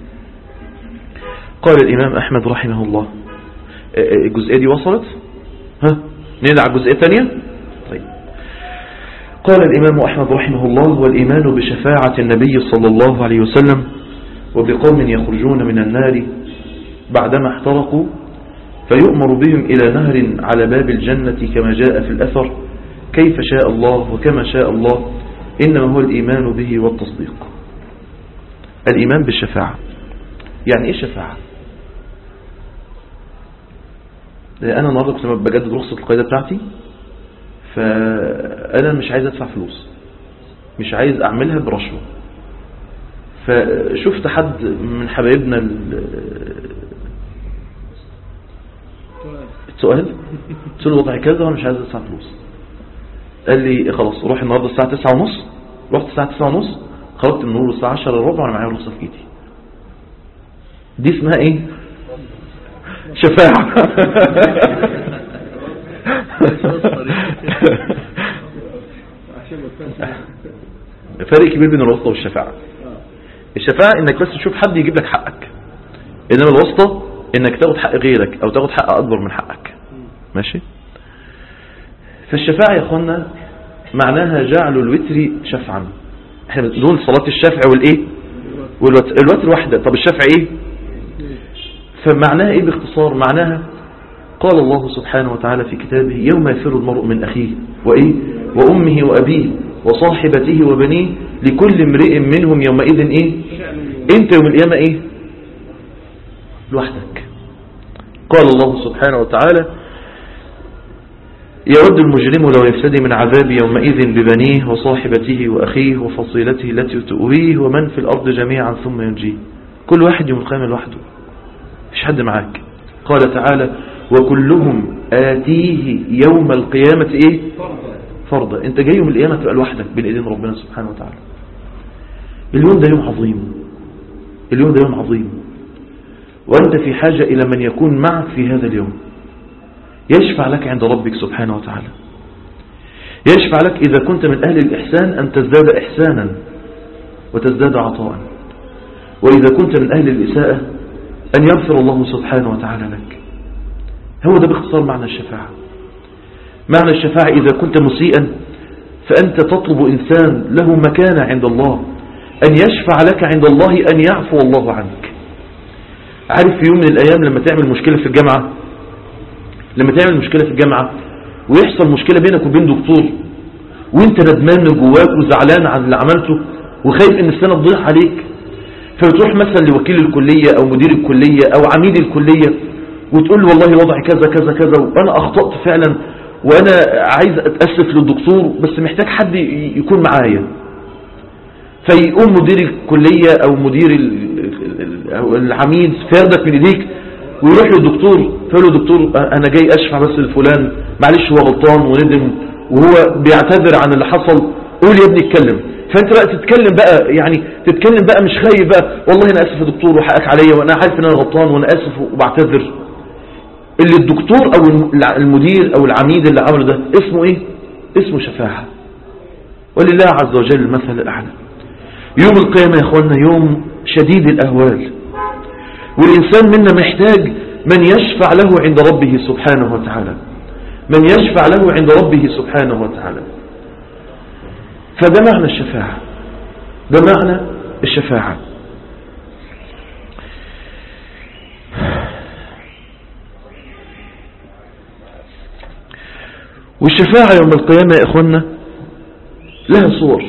قال الإمام أحمد رحمه الله الجزئية دي وصلت ها نرجع على الجزئية الثانية طيب قال الإمام أحمد رحمه الله والإيمان بشفاعة النبي صلى الله عليه وسلم وبقوم يخرجون من النار بعدما احترقوا فيؤمر بهم إلى نهر على باب الجنة كما جاء في الأثر كيف شاء الله وكما شاء الله إنما هو الإيمان به والتصديق الإيمان بالشفاعة يعني إيه شفاعة انا النهارده كنت بجدد رخصه القياده بتاعتي فانا مش عايز ادفع فلوس مش عايز اعملها برشوه فشفت حد من حبايبنا ال- السؤال قلت له وضعي كذا وانا مش عايز ادفع فلوس قال لي خلاص روح النهارده الساعه 9 ونص رحت الساعه 9 ونص خرجت من النور الساعه 10 الا ربع وانا معايا رخصه في ايدي دي اسمها ايه شفاعة فرق كبير بين الواسطة والشفاعة الشفاعة انك بس تشوف حد يجيب لك حقك انما الواسطة انك تاخد حق غيرك او تاخد حق اكبر من حقك ماشي فالشفاعة يا اخوانا معناها جعل الوتر شفعا احنا بنقول صلاة الشفع والايه والوتر الوتر واحدة طب الشفع ايه فمعناها ايه باختصار معناها قال الله سبحانه وتعالى في كتابه يوم يفر المرء من أخيه وإيه وأمه وأبيه وصاحبته وبنيه لكل امرئ منهم يومئذ إيه انت يوم القيامة إيه لوحدك قال الله سبحانه وتعالى يود المجرم لو يفتدي من عذاب يومئذ ببنيه وصاحبته وأخيه وفصيلته التي تؤويه ومن في الأرض جميعا ثم ينجيه كل واحد يوم القيامة لوحده مفيش حد معاك قال تعالى وكلهم آتيه يوم القيامة ايه فرضا انت جاي يوم القيامة تبقى لوحدك بين ايدين ربنا سبحانه وتعالى اليوم ده يوم عظيم اليوم ده يوم عظيم وانت في حاجة الى من يكون معك في هذا اليوم يشفع لك عند ربك سبحانه وتعالى يشفع لك إذا كنت من أهل الإحسان أن تزداد إحسانا وتزداد عطاء وإذا كنت من أهل الإساءة أن يغفر الله سبحانه وتعالى لك هو ده باختصار معنى الشفاعة معنى الشفاعة إذا كنت مسيئا فأنت تطلب إنسان له مكانة عند الله أن يشفع لك عند الله أن يعفو الله عنك عارف في يوم من الأيام لما تعمل مشكلة في الجامعة لما تعمل مشكلة في الجامعة ويحصل مشكلة بينك وبين دكتور وانت ندمان من جواك وزعلان عن اللي عملته وخايف ان السنة تضيع عليك فبتروح مثلا لوكيل الكلية او مدير الكلية او عميد الكلية وتقول له والله وضعي كذا كذا كذا وأنا أخطأت فعلا وأنا عايز أتأسف للدكتور بس محتاج حد ي- يكون معايا فيقوم مدير الكلية أو مدير ال- ال- ال- أو العميد فياخدك من إيديك ويروح للدكتور فيقول له دكتور أنا جاي أشفع بس لفلان معلش هو غلطان وندم وهو بيعتذر عن اللي حصل قول يا ابني اتكلم فانت بقى تتكلم بقى يعني تتكلم بقى مش خايف بقى والله انا اسف يا دكتور وحقك عليا وانا عارف ان انا غلطان وانا اسف وبعتذر اللي الدكتور او الم- المدير او العميد اللي عمله ده اسمه ايه اسمه شفاعة ولله عز وجل المثل الاعلى يوم القيامة يا اخوانا يوم شديد الاهوال والانسان منا محتاج من يشفع له عند ربه سبحانه وتعالى من يشفع له عند ربه سبحانه وتعالى فده معنى الشفاعة ده معنى الشفاعة والشفاعة يوم القيامة يا إخوانا لها صور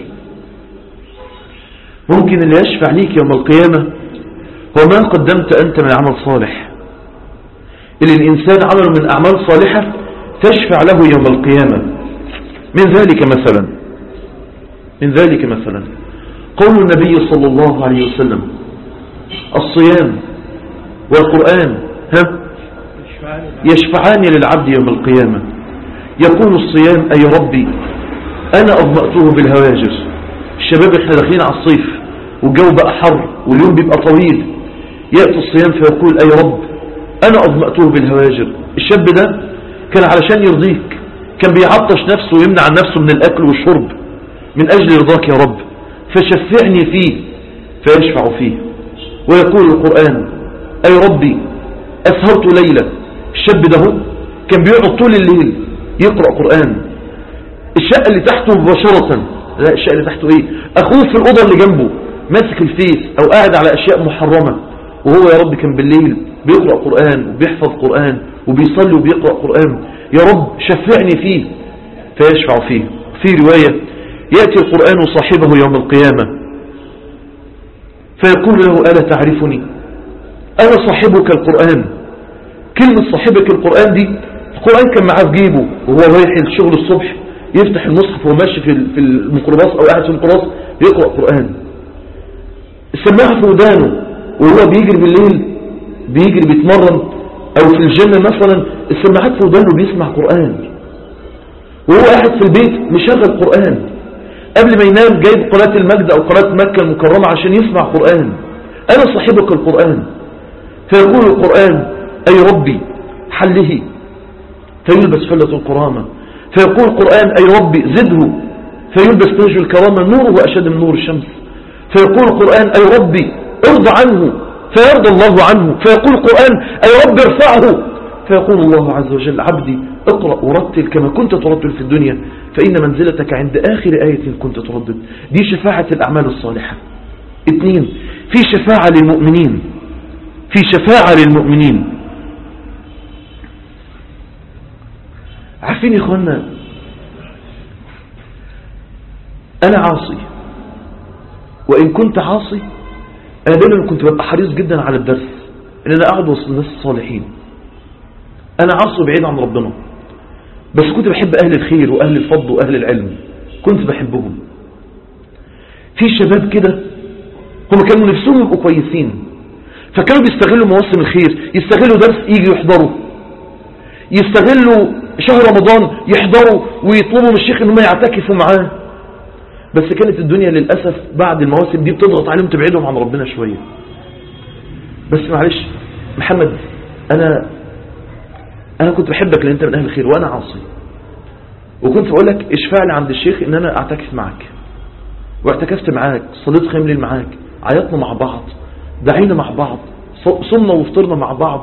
ممكن اللي يشفع ليك يوم القيامة هو ما قدمت أنت من عمل صالح اللي الإنسان عمله من أعمال صالحة تشفع له يوم القيامة من ذلك مثلا من ذلك مثلا قول النبي صلى الله عليه وسلم الصيام والقرآن ها يشفعان للعبد يوم القيامة يقول الصيام أي ربي أنا أضمأته بالهواجر الشباب احنا داخلين على الصيف والجو بقى حر واليوم بيبقى طويل يأتي الصيام فيقول أي رب أنا أضمأته بالهواجر الشاب ده كان علشان يرضيك كان بيعطش نفسه ويمنع عن نفسه من الأكل والشرب من أجل رضاك يا رب فشفعني فيه فيشفع فيه ويقول القرآن أي ربي أسهرت ليلة الشاب ده هو كان بيقعد طول الليل يقرأ قرآن الشقة اللي تحته مباشرة لا الشقة اللي تحته ايه اخوه في الأوضة اللي جنبه ماسك الفيس او قاعد على اشياء محرمة وهو يا رب كان بالليل بيقرأ قرآن وبيحفظ قرآن وبيصلي وبيقرأ قرآن يا رب شفعني فيه فيشفع فيه في رواية يأتي القرآن صاحبه يوم القيامة فيقول له ألا تعرفني أنا صاحبك القرآن كلمة صاحبك القرآن دي القرآن كان معاه في جيبه وهو رايح الشغل الصبح يفتح المصحف وهو ماشي في في الميكروباص أو قاعد في الميكروباص يقرأ قرآن السماعة في ودانه وهو بيجري بالليل بيجري بيتمرن أو في الجنة مثلا السماعات في ودانه بيسمع قرآن وهو قاعد في البيت مشغل قرآن قبل ما ينام جايب قناة المجد أو قناة مكة المكرمة عشان يسمع قرآن أنا صاحبك القرآن فيقول القرآن أي ربي حله فيلبس حلة القرامة فيقول القرآن أي ربي زده فيلبس تاج الكرامة نوره أشد من نور الشمس فيقول القرآن أي ربي ارضى عنه فيرضى الله عنه فيقول القرآن أي ربي ارفعه فيقول الله عز وجل عبدي اقرأ ورتل كما كنت ترتل في الدنيا فإن منزلتك عند آخر آية كنت تردد دي شفاعة الأعمال الصالحة اثنين في شفاعة للمؤمنين في شفاعة للمؤمنين عارفين يا اخوانا انا عاصي وان كنت عاصي انا دايما كنت ببقى حريص جدا على الدرس ان انا اقعد وسط الناس الصالحين انا عاصي بعيد عن ربنا بس كنت بحب اهل الخير واهل الفضل واهل العلم كنت بحبهم في شباب كده هم كانوا نفسهم يبقوا كويسين فكانوا بيستغلوا مواسم الخير يستغلوا درس يجي يحضروا يستغلوا شهر رمضان يحضروا ويطلبوا من الشيخ ان هم يعتكفوا معاه بس كانت الدنيا للأسف بعد المواسم دي بتضغط عليهم تبعدهم عن ربنا شوية بس معلش محمد انا انا كنت بحبك لان انت من اهل الخير وانا عاصي وكنت بقول لك اشفع لي عند الشيخ ان انا اعتكف معاك واعتكفت معاك صليت خيم ليل معاك عيطنا مع بعض دعينا مع بعض صمنا وفطرنا مع بعض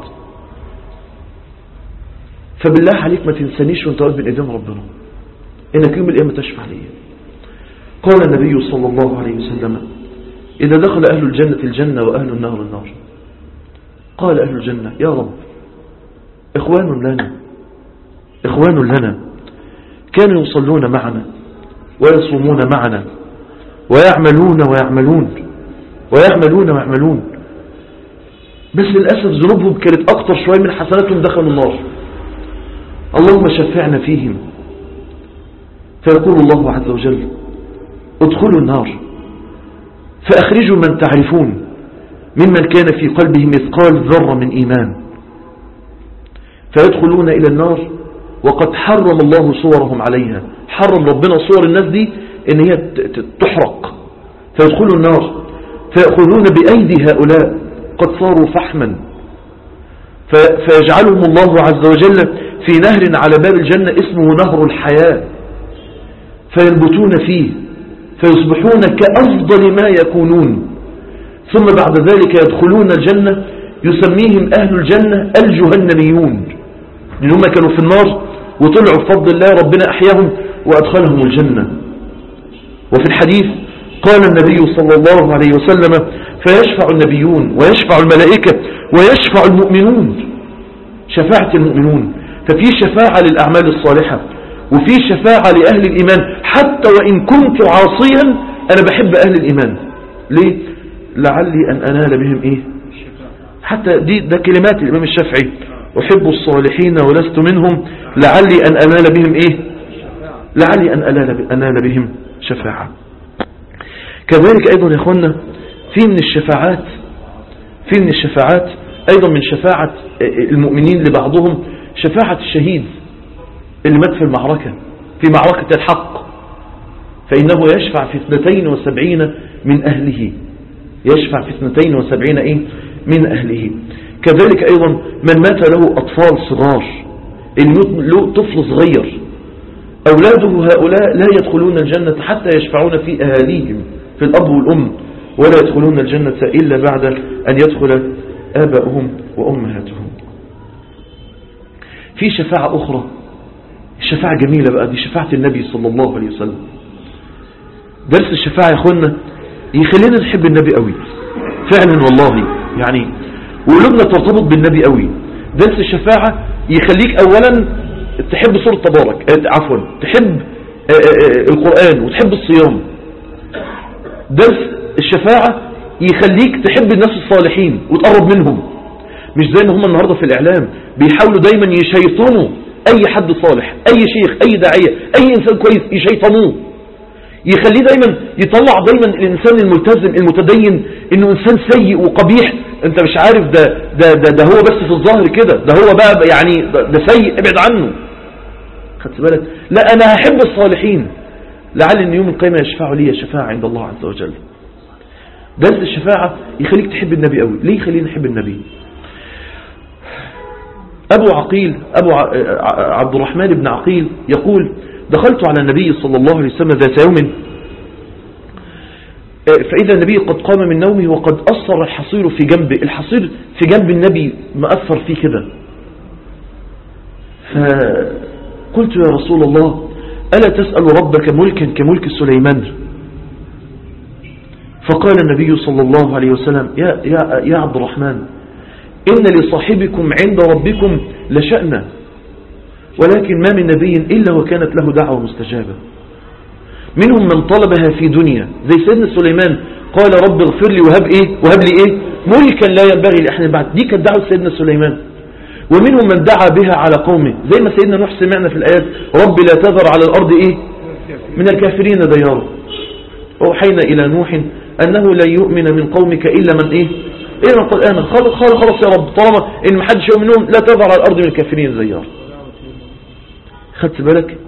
فبالله عليك ما تنسانيش وانت واقف بين ايدين ربنا انك يوم القيامه تشفع لي قال النبي صلى الله عليه وسلم اذا دخل اهل الجنه الجنه واهل النار النار قال اهل الجنه يا رب اخوان لنا اخوان لنا كانوا يصلون معنا ويصومون معنا ويعملون ويعملون ويعملون ويعملون بس للأسف ذنوبهم كانت أكتر شوية من حسناتهم دخلوا النار اللهم شفعنا فيهم فيقول الله عز وجل ادخلوا النار فأخرجوا من تعرفون ممن كان في قلبه مثقال ذرة من إيمان فيدخلون إلى النار وقد حرم الله صورهم عليها حرم ربنا صور الناس دي ان هي تحرق فيدخلوا النار فيأخذون بأيدي هؤلاء قد صاروا فحما فيجعلهم الله عز وجل في نهر على باب الجنة اسمه نهر الحياة فينبتون فيه فيصبحون كأفضل ما يكونون ثم بعد ذلك يدخلون الجنة يسميهم أهل الجنة الجهنميون لأنهم كانوا في النار وطلعوا بفضل الله ربنا أحياهم وأدخلهم الجنة وفي الحديث قال النبي صلى الله عليه وسلم فيشفع النبيون ويشفع الملائكة ويشفع المؤمنون شفاعة المؤمنون ففي شفاعة للأعمال الصالحة وفي شفاعة لأهل الإيمان حتى وإن كنت عاصيا أنا بحب أهل الإيمان ليه؟ لعلي أن أنال بهم إيه حتى دي ده كلمات الإمام الشافعي أحب الصالحين ولست منهم لعلي أن أنال بهم إيه لعلي أن أنال بهم شفاعة كذلك أيضا يا أخوانا في من الشفاعات في من الشفاعات أيضا من شفاعة المؤمنين لبعضهم شفاعة الشهيد اللي مات في المعركة في معركة الحق فإنه يشفع في اثنتين وسبعين من أهله يشفع في اثنتين وسبعين إيه من أهله كذلك أيضا من مات له أطفال صغار اللي له طفل صغير أولاده هؤلاء لا يدخلون الجنة حتى يشفعون في أهاليهم في الأب والأم ولا يدخلون الجنة إلا بعد أن يدخل آباؤهم وأمهاتهم في شفاعة أخرى شفاعة جميلة بقى دي شفاعة النبي صلى الله عليه وسلم درس الشفاعة يا أخوانا يخلينا نحب النبي قوي فعلا والله يعني وقلوبنا ترتبط بالنبي قوي درس الشفاعة يخليك أولا تحب سورة تبارك عفوا تحب القرآن وتحب الصيام درس الشفاعة يخليك تحب الناس الصالحين وتقرب منهم مش زي ما هم النهاردة في الإعلام بيحاولوا دايما يشيطنوا أي حد صالح أي شيخ أي داعية أي إنسان كويس يشيطنوه يخليه دايما يطلع دايما الإنسان الملتزم المتدين إنه إنسان سيء وقبيح أنت مش عارف ده, ده, ده, ده هو بس في الظاهر كده ده هو بقى يعني ده, ده سيء ابعد عنه خدت بالك لا أنا هحب الصالحين لعل ان يوم القيامة يشفعوا لي شفاعة عند الله عز وجل درس الشفاعة يخليك تحب النبي قوي ليه يخليني نحب النبي أبو عقيل أبو عبد الرحمن بن عقيل يقول دخلت على النبي صلى الله عليه وسلم ذات يوم فإذا النبي قد قام من نومه وقد أثر الحصير في جنبه الحصير في جنب النبي مأثر فيه كده فقلت يا رسول الله ألا تسأل ربك ملكا كملك سليمان فقال النبي صلى الله عليه وسلم يا, يا, يا عبد الرحمن إن لصاحبكم عند ربكم لشأنا ولكن ما من نبي إلا وكانت له دعوة مستجابة منهم من طلبها في دنيا زي سيدنا سليمان قال رب اغفر لي وهب إيه وهب لي إيه ملكا لا ينبغي لأحد بعد دي كانت دعوة سيدنا سليمان ومنهم من دعا بها على قومه زي ما سيدنا نوح سمعنا في الآيات رب لا تذر على الأرض إيه من الكافرين ديارا أوحينا إلى نوح أنه لن يؤمن من قومك إلا من إيه إيه من قد آمن خلاص خلاص خلاص يا رب طالما إن محدش يؤمنهم لا تذر على الأرض من الكافرين ديارا خدت بالك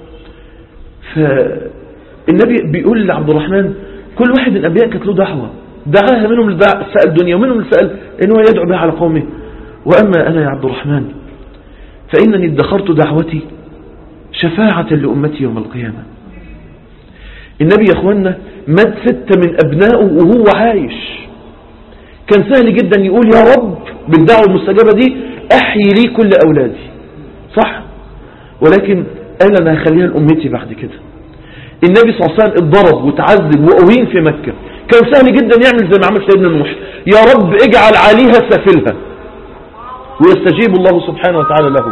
فالنبي بيقول لعبد الرحمن كل واحد من الأنبياء كانت له دعوة دعاها منهم اللي سأل دنيا ومنهم اللي سأل إنه يدعو بها على قومه وأما أنا يا عبد الرحمن فإنني ادخرت دعوتي شفاعة لأمتي يوم القيامة النبي يا أخوانا مات ستة من أبنائه وهو عايش كان سهل جدا يقول يا رب بالدعوة المستجابة دي أحيي لي كل أولادي صح ولكن قال أنا هخليها لأمتي بعد كده النبي صلى الله عليه وسلم اتضرب وتعذب وأوين في مكة كان سهل جدا يعمل زي ما عمل سيدنا نوح يا رب اجعل عليها سافلها ويستجيب الله سبحانه وتعالى له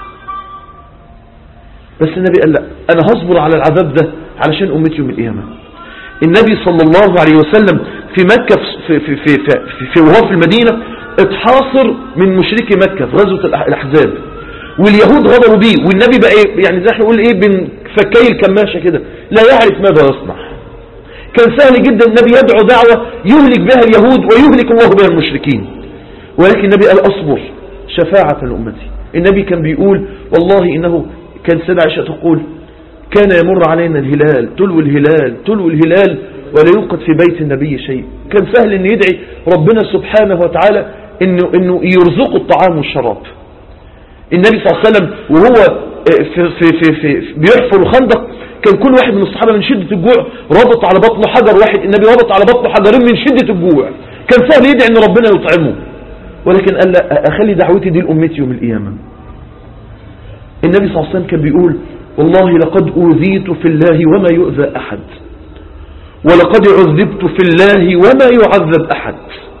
بس النبي قال لا أنا هصبر على العذاب ده علشان أمتي يوم القيامة النبي صلى الله عليه وسلم في مكة في, في, في, في, في وهو في المدينة اتحاصر من مشركي مكة في غزوة الأح- الأحزاب واليهود غضبوا بيه والنبي بقى إيه يعني زي احنا نقول ايه بين فكي الكماشة كده لا يعرف ماذا يصنع كان سهل جدا النبي يدعو دعوة يهلك بها اليهود ويهلك الله بها المشركين ولكن النبي قال أصبر شفاعة لأمتي النبي كان بيقول والله إنه كان سيدة عائشة تقول كان يمر علينا الهلال تلو الهلال تلو الهلال ولا يوقد في بيت النبي شيء كان سهل أن يدعي ربنا سبحانه وتعالى إنه, إنه يرزقه الطعام والشراب النبي صلى الله عليه وسلم وهو في في في في بيحفر الخندق كان كل واحد من الصحابة من شدة الجوع ربط على بطنه حجر واحد النبي ربط على بطنه حجرين من شدة الجوع كان سهل يدعي ان ربنا يطعمه ولكن قال لا اخلي دعوتي دي لامتي يوم القيامة النبي صلى الله عليه وسلم كان بيقول والله لقد أوذيت في الله وما يؤذى أحد ولقد عذبت في الله وما يعذب أحد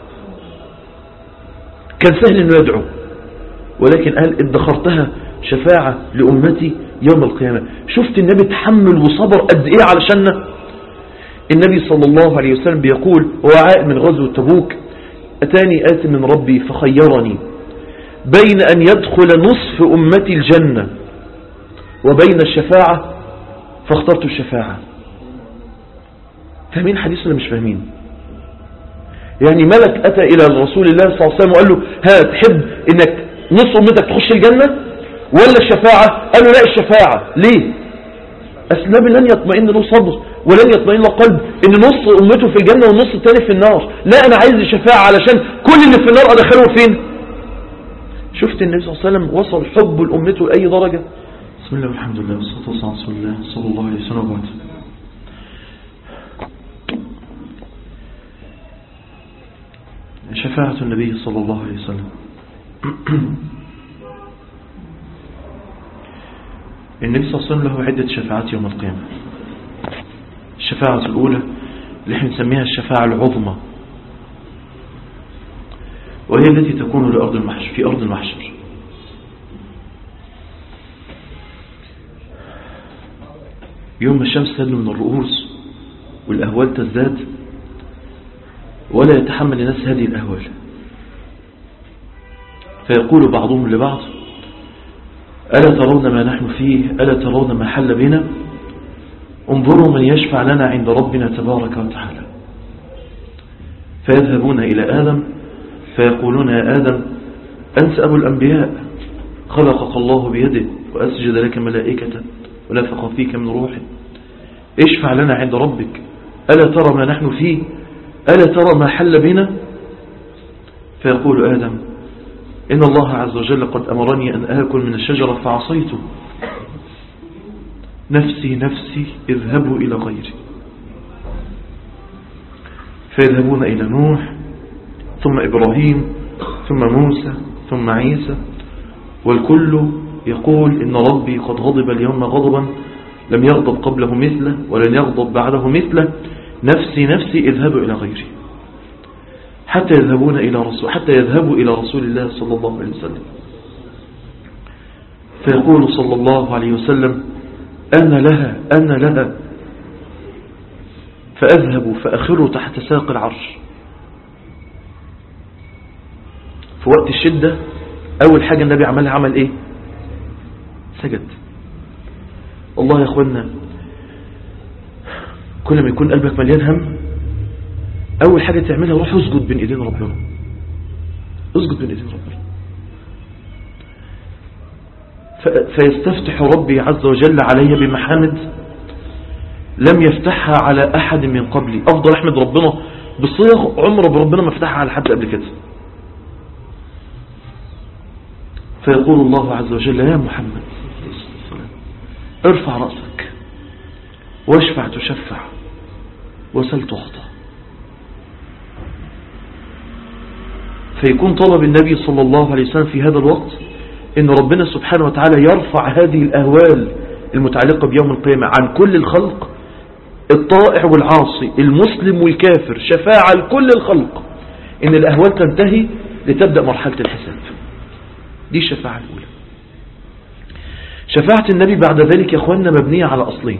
كان سهل انه يدعو ولكن قال ادخرتها شفاعة لأمتي يوم القيامة شفت النبي تحمل وصبر قد ايه علشاننا النبي صلى الله عليه وسلم بيقول هو عائد من غزوة تبوك أتاني آت من ربي فخيرني بين أن يدخل نصف أمتي الجنة وبين الشفاعة فاخترت الشفاعة فاهمين حديث ولا مش فاهمين يعني ملك أتى إلى رسول الله صلى الله عليه وسلم وقال له ها تحب إنك نصف أمتك تخش الجنة ولا الشفاعة قال له لا الشفاعة ليه أصل النبي لن يطمئن له صدر ولن يطمئن له قلب إن نص أمته في الجنة والنص التاني في النار لا أنا عايز الشفاعة علشان كل اللي في النار أدخله فين شفت النبي صلى الله عليه وسلم وصل حب لأمته لأي درجة بسم الله والحمد لله والصلاة والسلام على رسول الله صلى الله عليه وسلم وبعد شفاعة النبي صلى الله عليه وسلم النبي صلى الله عليه وسلم له عدة شفاعات يوم القيامة الشفاعة الأولى اللي احنا نسميها الشفاعة العظمى وهي التي تكون لأرض المحشر في أرض المحشر يوم ما الشمس تدنو من الرؤوس والأهوال تزداد ولا يتحمل الناس هذه الأهوال فيقول بعضهم لبعض ألا ترون ما نحن فيه ألا ترون ما حل بنا انظروا من يشفع لنا عند ربنا تبارك وتعالى فيذهبون إلى آدم فيقولون يا آدم أنت أبو الأنبياء خلقك الله بيده وأسجد لك ملائكة ونفخ فيك من روحه اشفع لنا عند ربك ألا ترى ما نحن فيه ألا ترى ما حل بنا فيقول آدم إن الله عز وجل قد أمرني أن آكل من الشجرة فعصيته نفسي نفسي اذهبوا إلى غيري فيذهبون إلى نوح ثم إبراهيم ثم موسى ثم عيسى والكل يقول إن ربي قد غضب اليوم غضبا لم يغضب قبله مثله ولن يغضب بعده مثله نفسي نفسي اذهبوا إلى غيري حتى يذهبون إلى رسول حتى يذهبوا إلى رسول الله صلى الله عليه وسلم فيقول صلى الله عليه وسلم أنا لها أنا لها فأذهب فأخر تحت ساق العرش في وقت الشدة أول حاجة النبي عملها عمل إيه سجد والله يا أخوانا كل ما يكون قلبك مليان هم أول حاجة تعملها روح اسجد بين إيدين ربنا اسجد بين إيدين ربنا فيستفتح ربي عز وجل علي بمحامد لم يفتحها على أحد من قبلي أفضل أحمد ربنا بصيغ عمر بربنا ما فتحها على حد قبل كده فيقول الله عز وجل يا محمد ارفع رأسك واشفع تشفع وسل تعطى فيكون طلب النبي صلى الله عليه وسلم في هذا الوقت ان ربنا سبحانه وتعالى يرفع هذه الأهوال المتعلقة بيوم القيامة عن كل الخلق الطائع والعاصي المسلم والكافر شفاعة لكل الخلق ان الأهوال تنتهي لتبدأ مرحلة الحساب دي الشفاعة الأولى شفاعة النبي بعد ذلك يا أخواننا مبنية على أصلين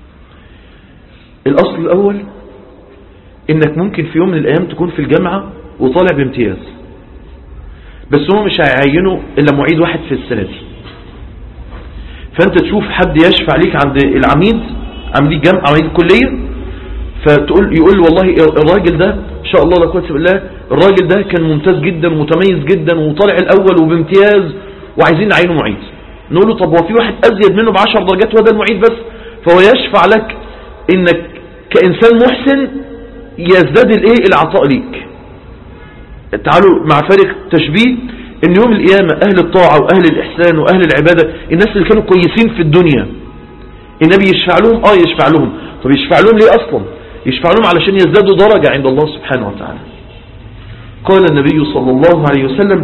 الأصل الأول إنك ممكن في يوم من الأيام تكون في الجامعة وطالع بامتياز بس هو مش هيعينه الا معيد واحد في السنة دي فانت تشوف حد يشفع ليك عند العميد عميد الجامعة عميد الكلية فتقول يقول والله الراجل ده ان شاء الله لا قوه بالله الراجل ده كان ممتاز جدا ومتميز جدا وطالع الاول وبامتياز وعايزين نعينه معيد نقول له طب هو في واحد ازيد منه بعشر درجات وده المعيد بس فهو يشفع لك انك كانسان محسن يزداد الايه العطاء ليك تعالوا مع فارق تشبيه ان يوم القيامة اهل الطاعة واهل الاحسان واهل العبادة الناس اللي كانوا كويسين في الدنيا النبي يشفع لهم اه يشفع لهم طب يشفع لهم ليه اصلا يشفع لهم علشان يزدادوا درجة عند الله سبحانه وتعالى قال النبي صلى الله عليه وسلم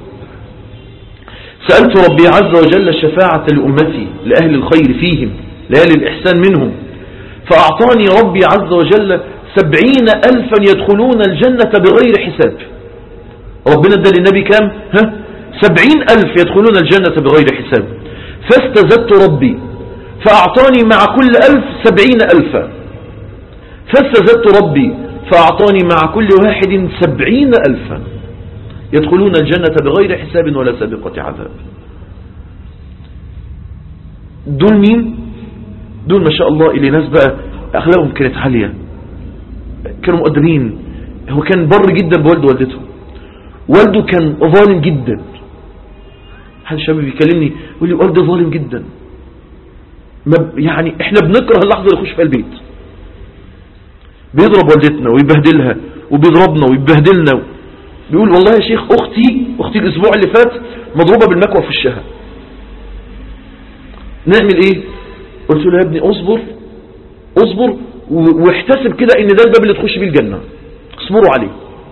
سألت ربي عز وجل الشفاعة لأمتي لأهل الخير فيهم لأهل الإحسان منهم فأعطاني ربي عز وجل سبعين ألفا يدخلون الجنة بغير حساب ربنا ادى للنبي كام ها سبعين ألف يدخلون الجنة بغير حساب فاستزدت ربي فأعطاني مع كل ألف سبعين ألفا فاستزدت ربي فأعطاني مع كل واحد سبعين ألفا يدخلون الجنة بغير حساب ولا سابقة عذاب دول مين دول ما شاء الله اللي ناس بقى أخلاقهم كانت عالية كانوا مقدمين هو كان بر جدا بوالده والدته والده كان ظالم جدا حد شباب بيكلمني يقول لي والدي ظالم جدا ما يعني احنا بنكره اللحظة اللي يخش في البيت بيضرب والدتنا ويبهدلها وبيضربنا ويبهدلنا بيقول والله يا شيخ اختي اختي الاسبوع اللي فات مضروبة بالمكوى في وشها نعمل ايه قلت له يا ابني اصبر اصبر واحتسب كده ان ده الباب اللي تخش بيه الجنة اصبروا عليه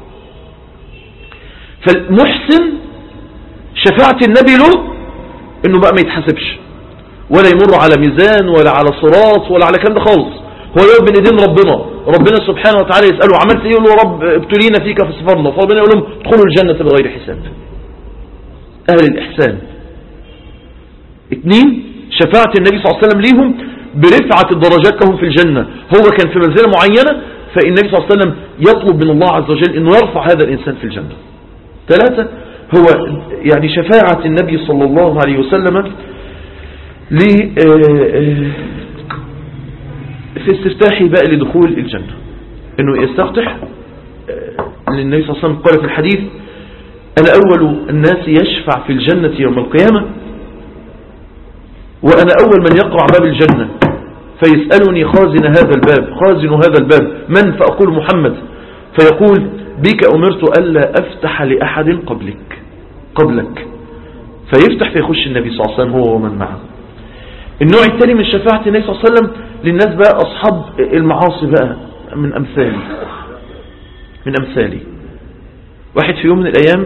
فالمحسن شفاعة النبي له انه بقى ما يتحسبش ولا يمر على ميزان ولا على صراط ولا على كلام ده خالص هو يقف بين ايدين ربنا ربنا سبحانه وتعالى يسأله عملت ايه يقول له رب ابتلينا فيك فصبرنا فربنا يقول لهم ادخلوا الجنة بغير حساب اهل الاحسان اثنين شفاعة النبي صلى الله عليه وسلم ليهم برفعة الدرجات لهم في الجنة هو كان في منزلة معينة فالنبي صلى الله عليه وسلم يطلب من الله عز وجل انه يرفع هذا الانسان في الجنة ثلاثة هو يعني شفاعة النبي صلى الله عليه وسلم ل في استفتاحه بقى لدخول الجنة انه يستفتح للنبي صلى الله عليه وسلم قال في الحديث انا اول الناس يشفع في الجنة يوم القيامة وانا اول من يقرع باب الجنة فيسألني خازن هذا الباب خازن هذا الباب من فأقول محمد فيقول بك أمرت ألا أفتح لأحد قبلك قبلك فيفتح فيخش النبي صلى الله عليه وسلم هو ومن معه النوع الثاني من شفاعة النبي صلى الله عليه وسلم للناس بقى أصحاب المعاصي بقى من أمثالي من أمثالي واحد في يوم من الأيام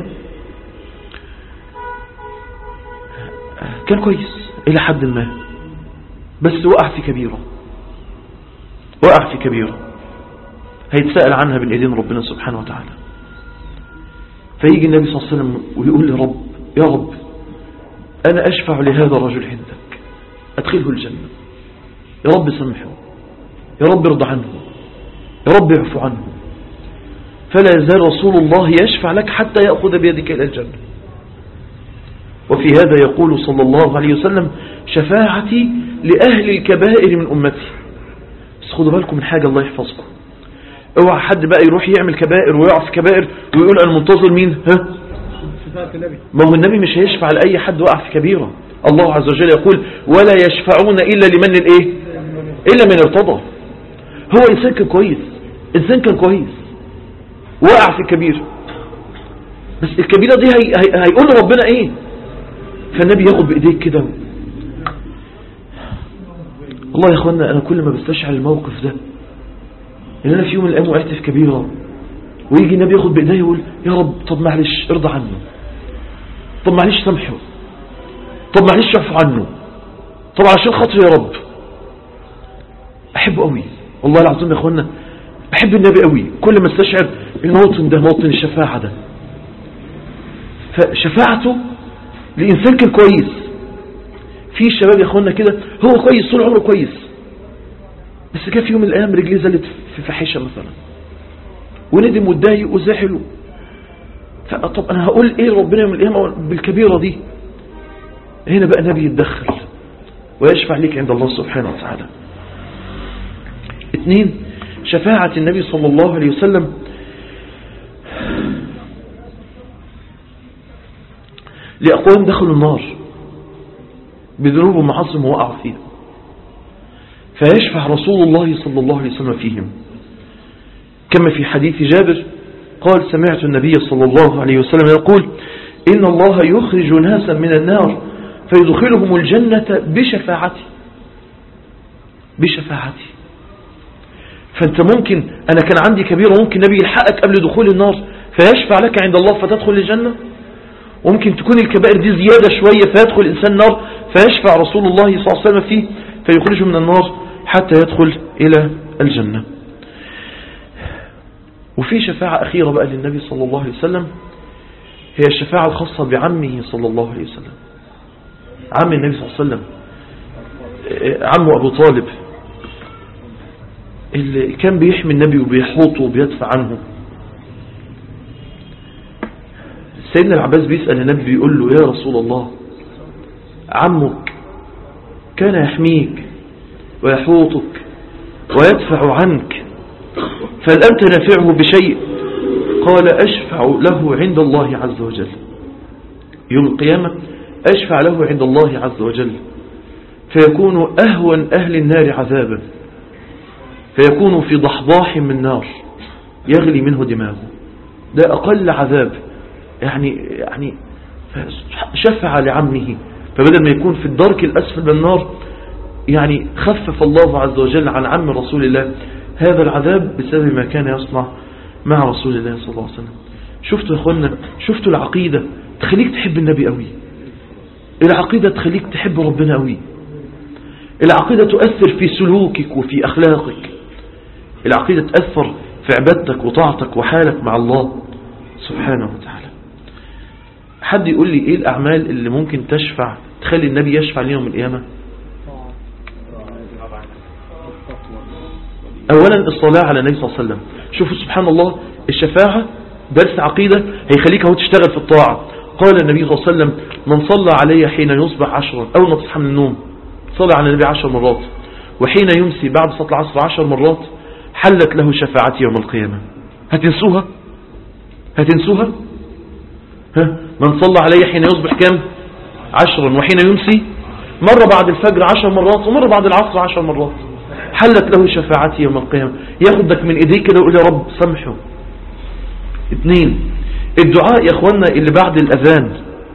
كان كويس إلى حد ما بس وقع في كبيرة وقع في كبيرة هيتسأل عنها بين ايدين ربنا سبحانه وتعالى فيجي النبي صلى الله عليه وسلم ويقول لرب يا رب أنا أشفع لهذا الرجل عندك أدخله الجنة يا رب سامحه يا رب ارضى عنه يا رب اعفو عنه فلا يزال رسول الله يشفع لك حتى يأخذ بيدك إلى الجنة وفي هذا يقول صلى الله عليه وسلم شفاعتي لأهل الكبائر من أمتي بس خدوا بالكم من حاجة الله يحفظكم اوعى حد بقى يروح يعمل كبائر ويقع في كبائر ويقول انا منتظر مين ها ما هو النبي مش هيشفع لأي حد وقع في كبيرة الله عز وجل يقول ولا يشفعون إلا لمن الايه إلا من ارتضى هو إنسان كان كويس إنسان كان كويس وقع في كبيرة بس الكبيرة دي هي هي هيقول ربنا ايه فالنبي ياخد بايديك كده والله يا اخوانا انا كل ما بستشعر الموقف ده ان انا في يوم من الايام وقعت في كبيرة ويجي النبي ياخد بايديه يقول يا رب طب معلش ارضى عنه طب معلش سامحه طب معلش اعفو عنه طب عشان خاطري يا رب احبه قوي والله العظيم يا اخوانا بحب النبي قوي كل ما استشعر الموطن ده موطن الشفاعة ده فشفاعته لإنسان كان كويس في شباب يا اخوانا كده هو كويس طول عمره كويس بس كان في يوم من الايام رجليه زلت في فحيشة مثلا وندم واتضايق وزعل طب أنا هقول إيه ربنا يوم القيامة بالكبيرة دي هنا بقى نبي يتدخل ويشفع لك عند الله سبحانه وتعالى اثنين شفاعة النبي صلى الله عليه وسلم لأقوام دخلوا النار بذنوب ومعاصم وقعوا فيها فيشفع رسول الله صلى الله عليه وسلم فيهم كما في حديث جابر قال سمعت النبي صلى الله عليه وسلم يقول إن الله يخرج ناسا من النار فيدخلهم الجنة بشفاعتي بشفاعتي فأنت ممكن أنا كان عندي كبيرة ممكن نبي يلحقك قبل دخول النار فيشفع لك عند الله فتدخل الجنة وممكن تكون الكبائر دي زيادة شوية فيدخل الإنسان النار فيشفع رسول الله صلى الله عليه وسلم فيه فيخرجه من النار حتى يدخل إلى الجنة وفي شفاعة أخيرة بقى للنبي صلى الله عليه وسلم هي الشفاعة الخاصة بعمه صلى الله عليه وسلم عم النبي صلى الله عليه وسلم عمه أبو طالب اللي كان بيحمي النبي وبيحوطه وبيدفع عنه سيدنا العباس بيسأل النبي بيقول له يا رسول الله عمك كان يحميك ويحوطك ويدفع عنك فهل أنت نافعه بشيء قال أشفع له عند الله عز وجل يوم القيامة أشفع له عند الله عز وجل فيكون أهون أهل النار عذابا فيكون في ضحضاح من نار يغلي منه دماغه ده أقل عذاب يعني يعني شفع لعمه فبدل ما يكون في الدرك الأسفل من النار يعني خفف الله عز وجل عن عم رسول الله هذا العذاب بسبب ما كان يصنع مع رسول الله صلى الله عليه وسلم شفتوا يا اخوانا شفتوا العقيدة تخليك تحب النبي قوي العقيدة تخليك تحب ربنا قوي العقيدة تؤثر في سلوكك وفي أخلاقك العقيدة تأثر في عبادتك وطاعتك وحالك مع الله سبحانه وتعالى حد يقول لي ايه الأعمال اللي ممكن تشفع تخلي النبي يشفع ليوم القيامة أولا الصلاة على النبي صلى الله عليه وسلم شوفوا سبحان الله الشفاعة درس عقيدة هيخليك هو تشتغل في الطاعة قال النبي صلى الله عليه وسلم من صلى علي حين يصبح عشرا أول ما تصحى من النوم صلى على النبي عشر مرات وحين يمسي بعد صلاة العصر عشر مرات حلت له شفاعتي يوم القيامة هتنسوها هتنسوها ها من صلى علي حين يصبح كم عشرا وحين يمسي مرة بعد الفجر عشر مرات ومرة بعد العصر عشر مرات حلت له شفاعتي يوم القيامة ياخدك من ايديك كده ويقول يا رب سامحه اثنين الدعاء يا اخوانا اللي بعد الاذان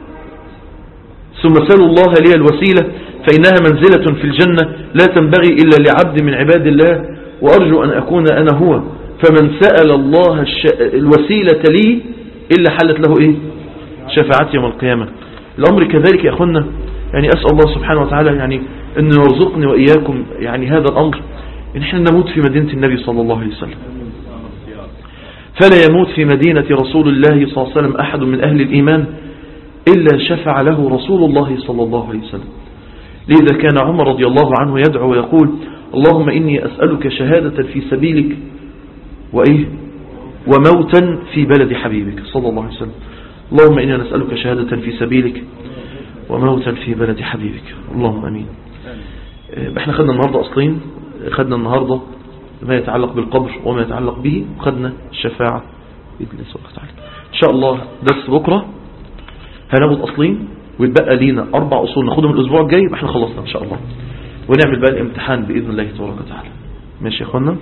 ثم سألوا الله لي الوسيلة فإنها منزلة في الجنة لا تنبغي إلا لعبد من عباد الله وأرجو أن أكون أنا هو فمن سأل الله الش... الوسيلة لي إلا حلت له إيه شفاعتي يوم القيامة الأمر كذلك يا أخوانا يعني أسأل الله سبحانه وتعالى يعني أن يرزقني وإياكم يعني هذا الأمر إن احنا نموت في مدينة النبي صلى الله عليه وسلم فلا يموت في مدينة رسول الله صلى الله عليه وسلم أحد من أهل الإيمان إلا شفع له رسول الله صلى الله عليه وسلم لذا كان عمر رضي الله عنه يدعو ويقول اللهم إني أسألك شهادة في سبيلك وإيه وموتا في بلد حبيبك صلى الله عليه وسلم اللهم إني نسألك شهادة في سبيلك وموتا في بلد حبيبك اللهم أمين احنا خدنا النهاردة أصلين خدنا النهاردة ما يتعلق بالقبر وما يتعلق به وخدنا الشفاعة بإذن الله سبحانه وتعالى إن شاء الله درس بكرة هناخد أصلين ويتبقى لينا أربع أصول ناخدهم الأسبوع الجاي يبقى احنا خلصنا إن شاء الله ونعمل بقى الامتحان بإذن الله تبارك وتعالى ماشي يا اخوانا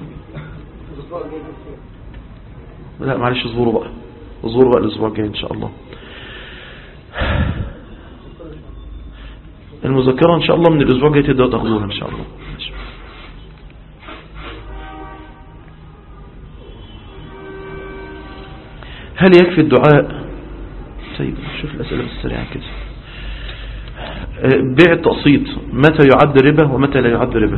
لا معلش اصبروا بقى اصبروا بقى الأسبوع الجاي إن شاء الله المذكرة إن شاء الله من الأسبوع الجاي تبدأوا تاخدوها إن شاء الله ماشي. هل يكفي الدعاء طيب شوف الأسئلة السريعة كده بيع التقسيط متى يعد ربا ومتى لا يعد ربا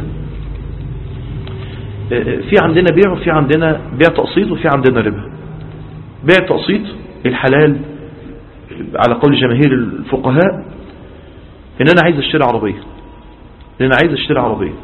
في عندنا بيع وفي عندنا بيع تقسيط وفي عندنا ربا بيع التقسيط الحلال على قول جماهير الفقهاء ان انا عايز اشتري عربية ان انا عايز اشتري عربية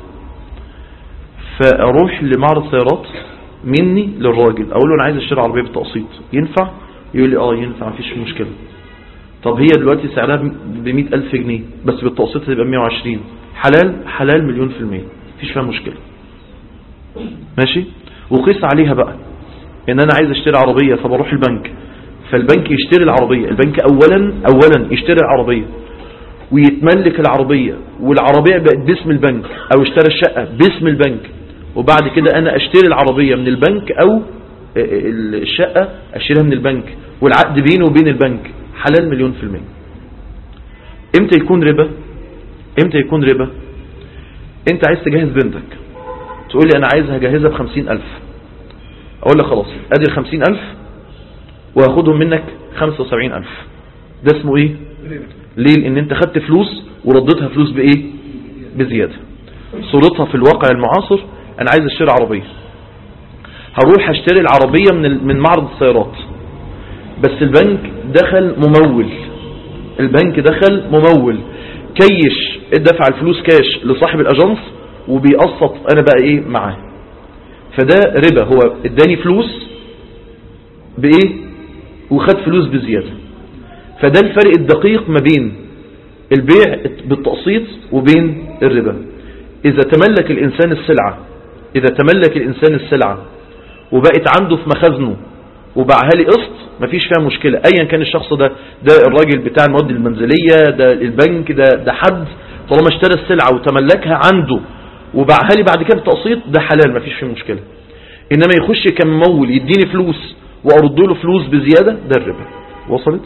فاروح لمعرض سيارات مني للراجل اقول له انا عايز اشتري عربية بالتقسيط ينفع يقول لي اه ينفع مفيش مشكلة طب هي دلوقتي سعرها ب ألف جنيه بس بالتقسيط هتبقى 120 حلال حلال مليون في المية مفيش فيها مشكلة ماشي وقيس عليها بقى ان انا عايز اشتري عربية فبروح البنك فالبنك يشتري العربية البنك اولا اولا يشتري العربية ويتملك العربية والعربية بقت باسم البنك او اشترى الشقة باسم البنك وبعد كده انا اشتري العربية من البنك او الشقة اشتريها من البنك والعقد بينه وبين البنك حلال مليون في المية امتى يكون ربا امتى يكون ربا انت عايز تجهز بنتك تقول لي انا عايز هجهزها بخمسين الف اقول لك خلاص ادي الخمسين الف وهاخدهم منك خمسة وسبعين الف ده اسمه ايه ليه لان انت خدت فلوس ورديتها فلوس بايه بزيادة صورتها في الواقع المعاصر انا عايز اشتري عربية هروح اشتري العربية من من معرض السيارات بس البنك دخل ممول البنك دخل ممول كيش ادفع الفلوس كاش لصاحب الاجنس وبيقسط انا بقى ايه معاه فده ربا هو اداني فلوس بايه وخد فلوس بزيادة فده الفرق الدقيق ما بين البيع بالتقسيط وبين الربا اذا تملك الانسان السلعة اذا تملك الانسان السلعة وبقت عنده في مخزنه وباعها لي قسط مفيش فيها مشكلة ايا كان الشخص ده ده الراجل بتاع المواد المنزلية ده البنك ده ده حد طالما اشترى السلعة وتملكها عنده وباعها لي بعد كده بتقسيط ده حلال مفيش فيه مشكلة انما يخش كممول يديني فلوس وارد له فلوس بزيادة ده الربا وصلت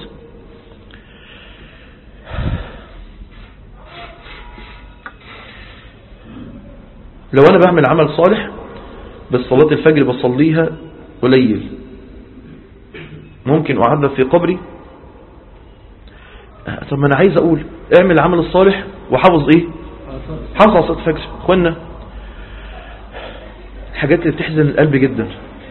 لو انا بعمل عمل صالح بس صلاة الفجر بصليها قليل ممكن أعذب في قبري طب ما أنا عايز أقول اعمل العمل الصالح وحافظ إيه حافظ على صلاة الفجر أخوانا الحاجات اللي بتحزن القلب جدا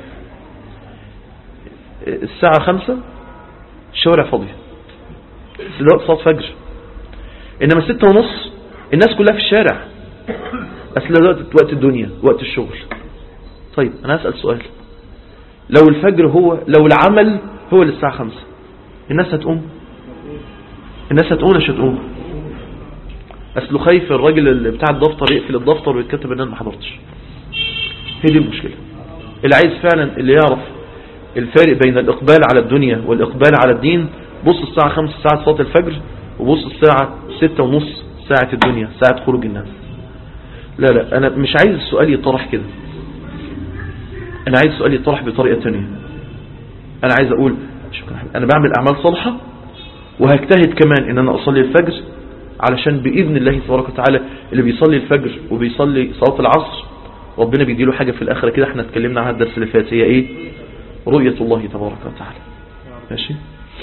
الساعة خمسة الشوارع فاضية دلوقتي صلاة فجر إنما ستة ونص الناس كلها في الشارع أصل دلوقتي وقت الدنيا وقت الشغل طيب أنا أسأل سؤال لو الفجر هو لو العمل هو للساعة خمسة الناس هتقوم الناس هتقوم مش هتقوم أصله خايف الراجل اللي بتاع الدفتر يقفل الدفتر ويتكتب ان انا ما حضرتش هي دي المشكلة اللي عايز فعلا اللي يعرف الفارق بين الإقبال على الدنيا والإقبال على الدين بص الساعة خمسة ساعة صلاة الفجر وبص الساعة ستة ونص ساعة الدنيا ساعة خروج الناس لا لا أنا مش عايز السؤال يطرح كده أنا عايز السؤال يطرح بطريقة تانية أنا عايز أقول شكرا أنا بعمل أعمال صالحة وهجتهد كمان إن أنا أصلي الفجر علشان بإذن الله تبارك وتعالى اللي بيصلي الفجر وبيصلي صلاة العصر ربنا بيديله حاجة في الآخرة كده احنا اتكلمنا عنها الدرس اللي فات هي ايه رؤية الله تبارك وتعالى ماشي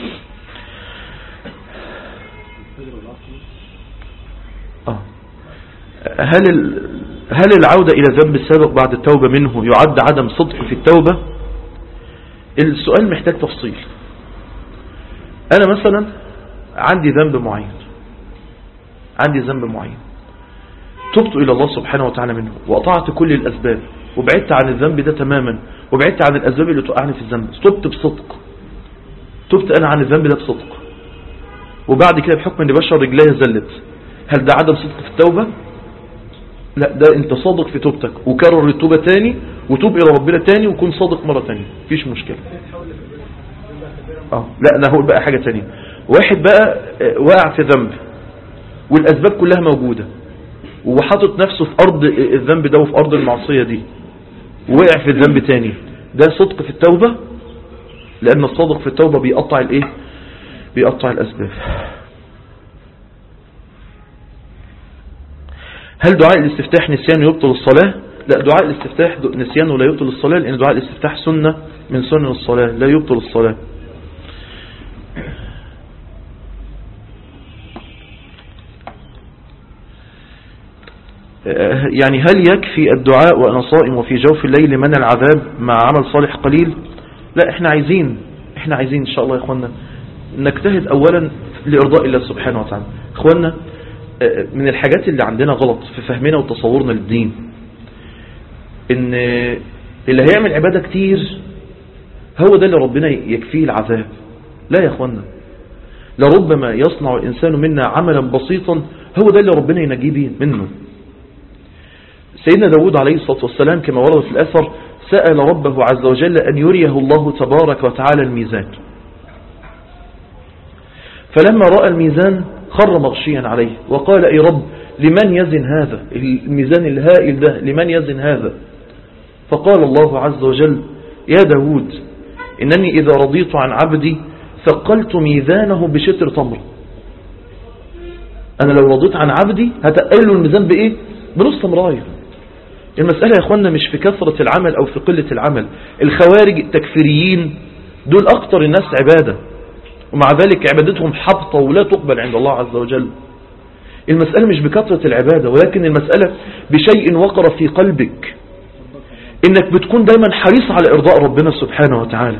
آه. هل ال... هل العودة إلى ذنب السابق بعد التوبة منه يعد عدم صدق في التوبة السؤال محتاج تفصيل أنا مثلا عندي ذنب معين عندي ذنب معين تبت إلى الله سبحانه وتعالى منه وقطعت كل الأسباب وبعدت عن الذنب ده تماما وبعدت عن الأسباب اللي توقعني في الذنب تبت بصدق تبت أنا عن الذنب ده بصدق وبعد كده بحكم أن بشر رجليها زلت هل ده عدم صدق في التوبة لا ده انت صادق في توبتك وكرر التوبة تاني وتوب إلى ربنا تاني وكون صادق مرة تانية مفيش مشكلة اه لا انا هقول بقى حاجة تانية واحد بقى واقع في ذنب والأسباب كلها موجودة وحاطط نفسه في أرض الذنب ده وفي أرض المعصية دي ووقع في الذنب تاني ده صدق في التوبة لأن الصادق في التوبة بيقطع الإيه بيقطع الأسباب هل دعاء الاستفتاح نسيان يبطل الصلاة لا دعاء الاستفتاح نسيان لا يبطل الصلاة لأن دعاء الاستفتاح سنة من سنن الصلاة لا يبطل الصلاة يعني هل يكفي الدعاء وأنا صائم وفي جوف الليل من العذاب مع عمل صالح قليل لا احنا عايزين احنا عايزين ان شاء الله يا اخوانا نجتهد اولا لارضاء الله سبحانه وتعالى اخوانا من الحاجات اللي عندنا غلط في فهمنا وتصورنا للدين ان اللي هيعمل عبادة كتير هو ده اللي ربنا يكفيه العذاب لا يا اخوانا لربما يصنع الإنسان منا عملا بسيطا هو ده اللي ربنا ينجيه بيه منه سيدنا داود عليه الصلاة والسلام كما ورد في الأثر سأل ربه عز وجل أن يريه الله تبارك وتعالى الميزان فلما رأى الميزان خر مغشيا عليه وقال أي رب لمن يزن هذا الميزان الهائل ده لمن يزن هذا فقال الله عز وجل يا داود إنني إذا رضيت عن عبدي ثقلت ميزانه بشتر تمر أنا لو رضيت عن عبدي هتقل له الميزان بإيه بنص تمرايه المسألة يا أخوانا مش في كثرة العمل أو في قلة العمل الخوارج التكفيريين دول أكتر الناس عبادة ومع ذلك عبادتهم حبطة ولا تقبل عند الله عز وجل المسألة مش بكثرة العبادة ولكن المسألة بشيء وقر في قلبك انك بتكون دايما حريص على ارضاء ربنا سبحانه وتعالى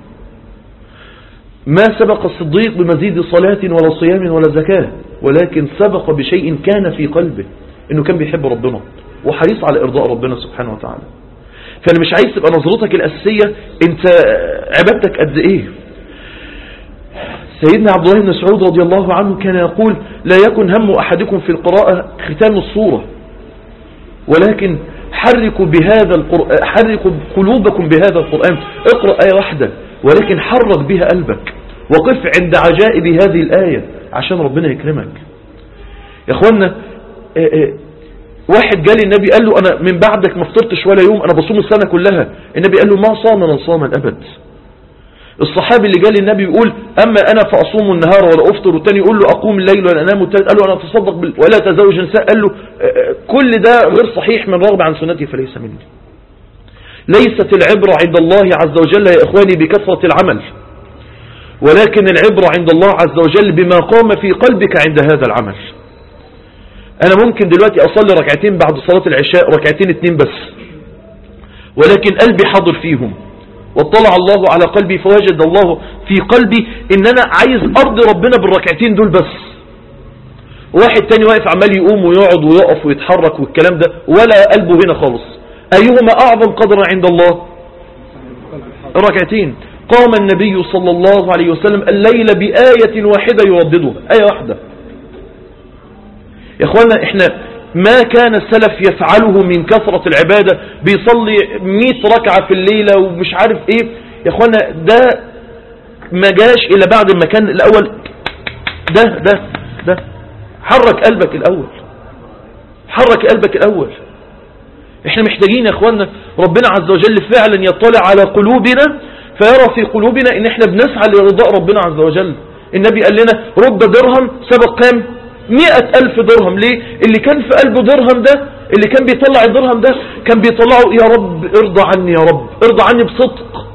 ما سبق الصديق بمزيد صلاة ولا صيام ولا زكاة ولكن سبق بشيء كان في قلبه انه كان بيحب ربنا وحريص على ارضاء ربنا سبحانه وتعالى فانا مش عايز تبقى نظرتك الاساسية انت عبادتك قد ايه سيدنا عبد الله بن مسعود رضي الله عنه كان يقول لا يكن هم أحدكم في القراءة ختام الصورة ولكن حركوا بهذا القرآن حركوا قلوبكم بهذا القرآن اقرأ آية واحدة ولكن حرك بها قلبك وقف عند عجائب هذه الآية عشان ربنا يكرمك يا اخوانا واحد جالي النبي قال له أنا من بعدك ما فطرتش ولا يوم أنا بصوم السنة كلها النبي قال له ما صام من صام الأبد الصحابي اللي جالي النبي يقول أما أنا فأصوم النهار ولا أفطر والتاني يقول له أقوم الليل ولا أنام والتالت قال له أنا أتصدق بال... ولا تزوج نساء قال له كل ده غير صحيح من رغب عن سنتي فليس مني ليست العبرة عند الله عز وجل يا إخواني بكثرة العمل ولكن العبرة عند الله عز وجل بما قام في قلبك عند هذا العمل أنا ممكن دلوقتي أصلي ركعتين بعد صلاة العشاء ركعتين اتنين بس ولكن قلبي حاضر فيهم واطلع الله على قلبي فوجد الله في قلبي ان انا عايز ارضي ربنا بالركعتين دول بس واحد تاني واقف عمال يقوم ويقعد ويقف ويتحرك والكلام ده ولا قلبه هنا خالص ايهما اعظم قدرا عند الله ركعتين قام النبي صلى الله عليه وسلم الليل بآية واحدة يرددها آية واحدة يا اخوانا احنا ما كان السلف يفعله من كثرة العبادة بيصلي 100 ركعة في الليلة ومش عارف ايه يا اخوانا ده ما جاش الا بعد ما كان الاول ده ده ده حرك قلبك الاول حرك قلبك الاول احنا محتاجين يا اخوانا ربنا عز وجل فعلا يطلع على قلوبنا فيرى في قلوبنا ان احنا بنسعى لرضاء ربنا عز وجل النبي قال لنا رب درهم سبق كام مئة ألف درهم ليه اللي كان في قلبه درهم ده اللي كان بيطلع الدرهم ده كان بيطلعه يا رب ارضى عني يا رب ارضى عني بصدق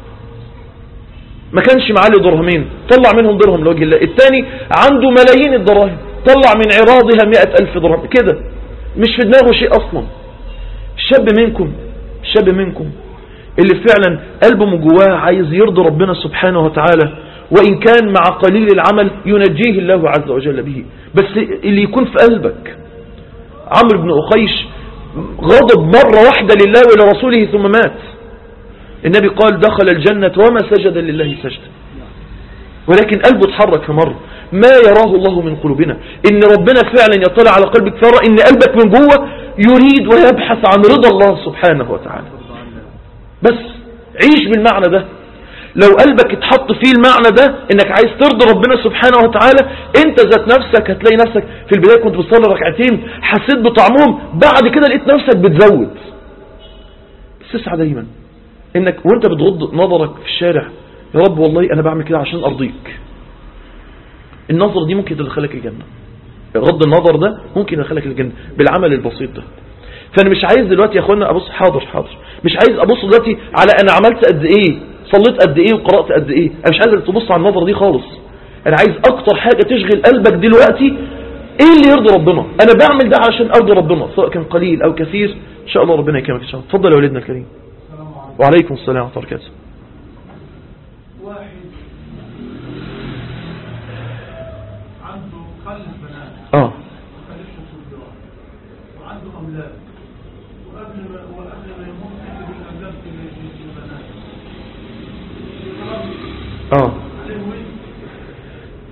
ما كانش معاه درهمين طلع منهم درهم لوجه الله الثاني عنده ملايين الدراهم طلع من عراضها مئة ألف درهم كده مش في دماغه شيء أصلا الشاب منكم الشاب منكم اللي فعلا قلبه من جواه عايز يرضي ربنا سبحانه وتعالى وإن كان مع قليل العمل ينجيه الله عز وجل به بس اللي يكون في قلبك عمرو بن أخيش غضب مرة واحدة لله ولرسوله ثم مات النبي قال دخل الجنة وما سجد لله سجدا ولكن قلبه اتحرك في مرة ما يراه الله من قلوبنا ان ربنا فعلا يطلع على قلبك فرى ان قلبك من جوه يريد ويبحث عن رضا الله سبحانه وتعالى بس عيش بالمعنى ده لو قلبك اتحط فيه المعنى ده انك عايز ترضي ربنا سبحانه وتعالى انت ذات نفسك هتلاقي نفسك في البداية كنت بتصلي ركعتين حسيت بطعمهم بعد كده لقيت نفسك بتزود بس اسعى دايما انك وانت بتغض نظرك في الشارع يا رب والله انا بعمل كده عشان ارضيك النظر دي ممكن تدخلك الجنة غض النظر ده ممكن يدخلك الجنة بالعمل البسيط ده فانا مش عايز دلوقتي يا اخوانا ابص حاضر حاضر مش عايز ابص دلوقتي على انا عملت قد ايه صليت قد ايه وقرأت قد ايه انا مش عايزك تبص على النظرة دي خالص انا عايز اكتر حاجة تشغل قلبك دلوقتي ايه اللي يرضي ربنا انا بعمل ده علشان ارضي ربنا سواء كان قليل او كثير ان شاء الله ربنا يكرمك ان شاء الله اتفضل يا ولدنا الكريم وعليكم السلام ورحمه الله وبركاته واحد عنده خلف بنات اه وخلفه صبيان وعنده أولاد وقبل ما وقبل ما يموت كتب الأولاد في في البنات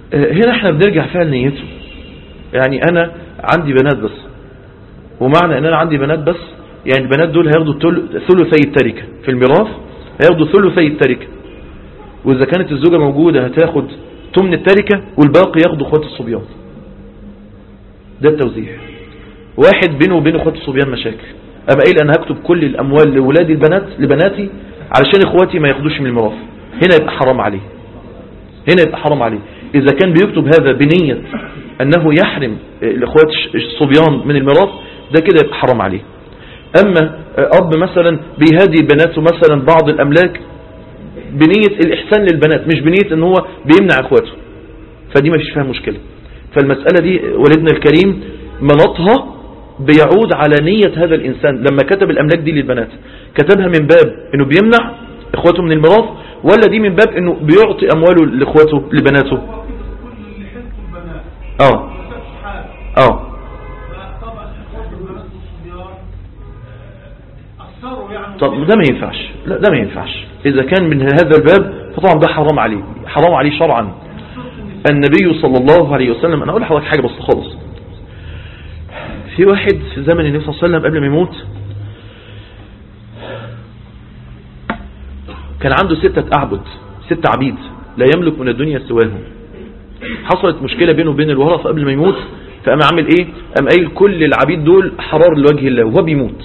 آه، هنا احنا بنرجع فيها لنيته يعني انا عندي بنات بس ومعنى ان انا عندي بنات بس يعني البنات دول هياخدوا تل- ثلثي التركة في الميراث هياخدوا ثلثي التركة واذا كانت الزوجة موجودة هتاخد تمن التركة والباقي ياخدوا اخوات الصبيان ده التوزيع واحد بينه وبين اخوات الصبيان مشاكل اما قايل انا هكتب كل الاموال لولادي البنات لبناتي علشان اخواتي ما ياخدوش من الميراث هنا يبقى حرام عليه هنا يبقى حرام عليه إذا كان بيكتب هذا بنية أنه يحرم الأخوات الصبيان من الميراث ده كده يبقى حرام عليه أما أب مثلا بيهدي بناته مثلا بعض الأملاك بنية الإحسان للبنات مش بنية أن هو بيمنع أخواته فدي ما فيش فيها مشكلة فالمسألة دي والدنا الكريم منطها بيعود على نية هذا الإنسان لما كتب الأملاك دي للبنات كتبها من باب أنه بيمنع إخواته من الميراث ولا دي من باب أنه بيعطي أمواله لإخواته لبناته هو كده كل اللي حلته البنات اه ما سابش حاجه اه فطبعا اخوات البنات والصبيان اثروا يعني طب ده ما ينفعش لا ده ما ينفعش إذا كان من هذا الباب فطبعا ده حرام عليه حرام عليه شرعا النبي صلى الله عليه وسلم أنا أقول لحضرتك حاجة بس خالص في واحد في زمن النبي صلى الله عليه وسلم قبل ما يموت كان عنده ستة أعبد ستة عبيد لا يملك من الدنيا سواهم حصلت مشكلة بينه وبين الورثة قبل ما يموت فقام عامل ايه قام قايل كل العبيد دول حرار لوجه الله وهو بيموت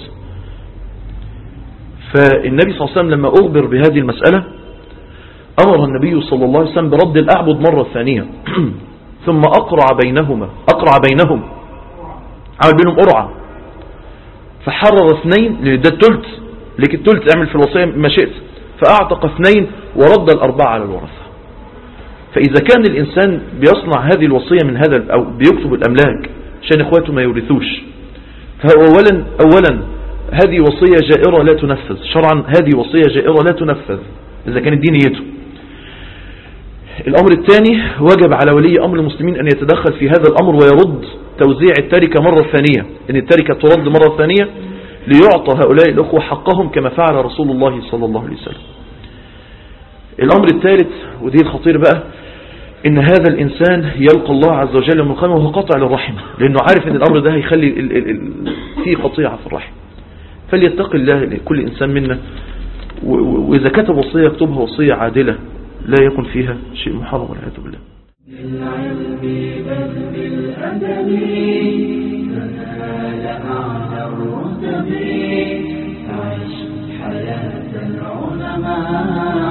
فالنبي صلى الله عليه وسلم لما أخبر بهذه المسألة أمر النبي صلى الله عليه وسلم برد الأعبد مرة ثانية ثم أقرع بينهما أقرع بينهم عمل بينهم قرعة فحرر اثنين لأن ده التلت لك التلت اعمل في الوصية ما شئت فأعتق اثنين ورد الأربعة على الورثة فإذا كان الإنسان بيصنع هذه الوصية من هذا أو بيكتب الأملاك عشان إخواته ما يورثوش فهو أولا, أولا هذه وصية جائرة لا تنفذ شرعا هذه وصية جائرة لا تنفذ إذا كانت دي نيته الأمر الثاني وجب على ولي أمر المسلمين أن يتدخل في هذا الأمر ويرد توزيع التركة مرة ثانية أن التركة ترد مرة ثانية ليعطى هؤلاء الأخوة حقهم كما فعل رسول الله صلى الله عليه وسلم الأمر الثالث ودي الخطير بقى إن هذا الإنسان يلقى الله عز وجل يوم القيامة وهو قطع للرحم لأنه عارف إن الأمر ده هيخلي ال ال ال فيه قطيعة في الرحم فليتقي الله لكل إنسان منا و- و- وإذا كتب وصية يكتبها وصية عادلة لا يكن فيها شيء محرم والعياذ بالله بالعلم بل بالأدب تنال أعلى الرتب عش حياة العلماء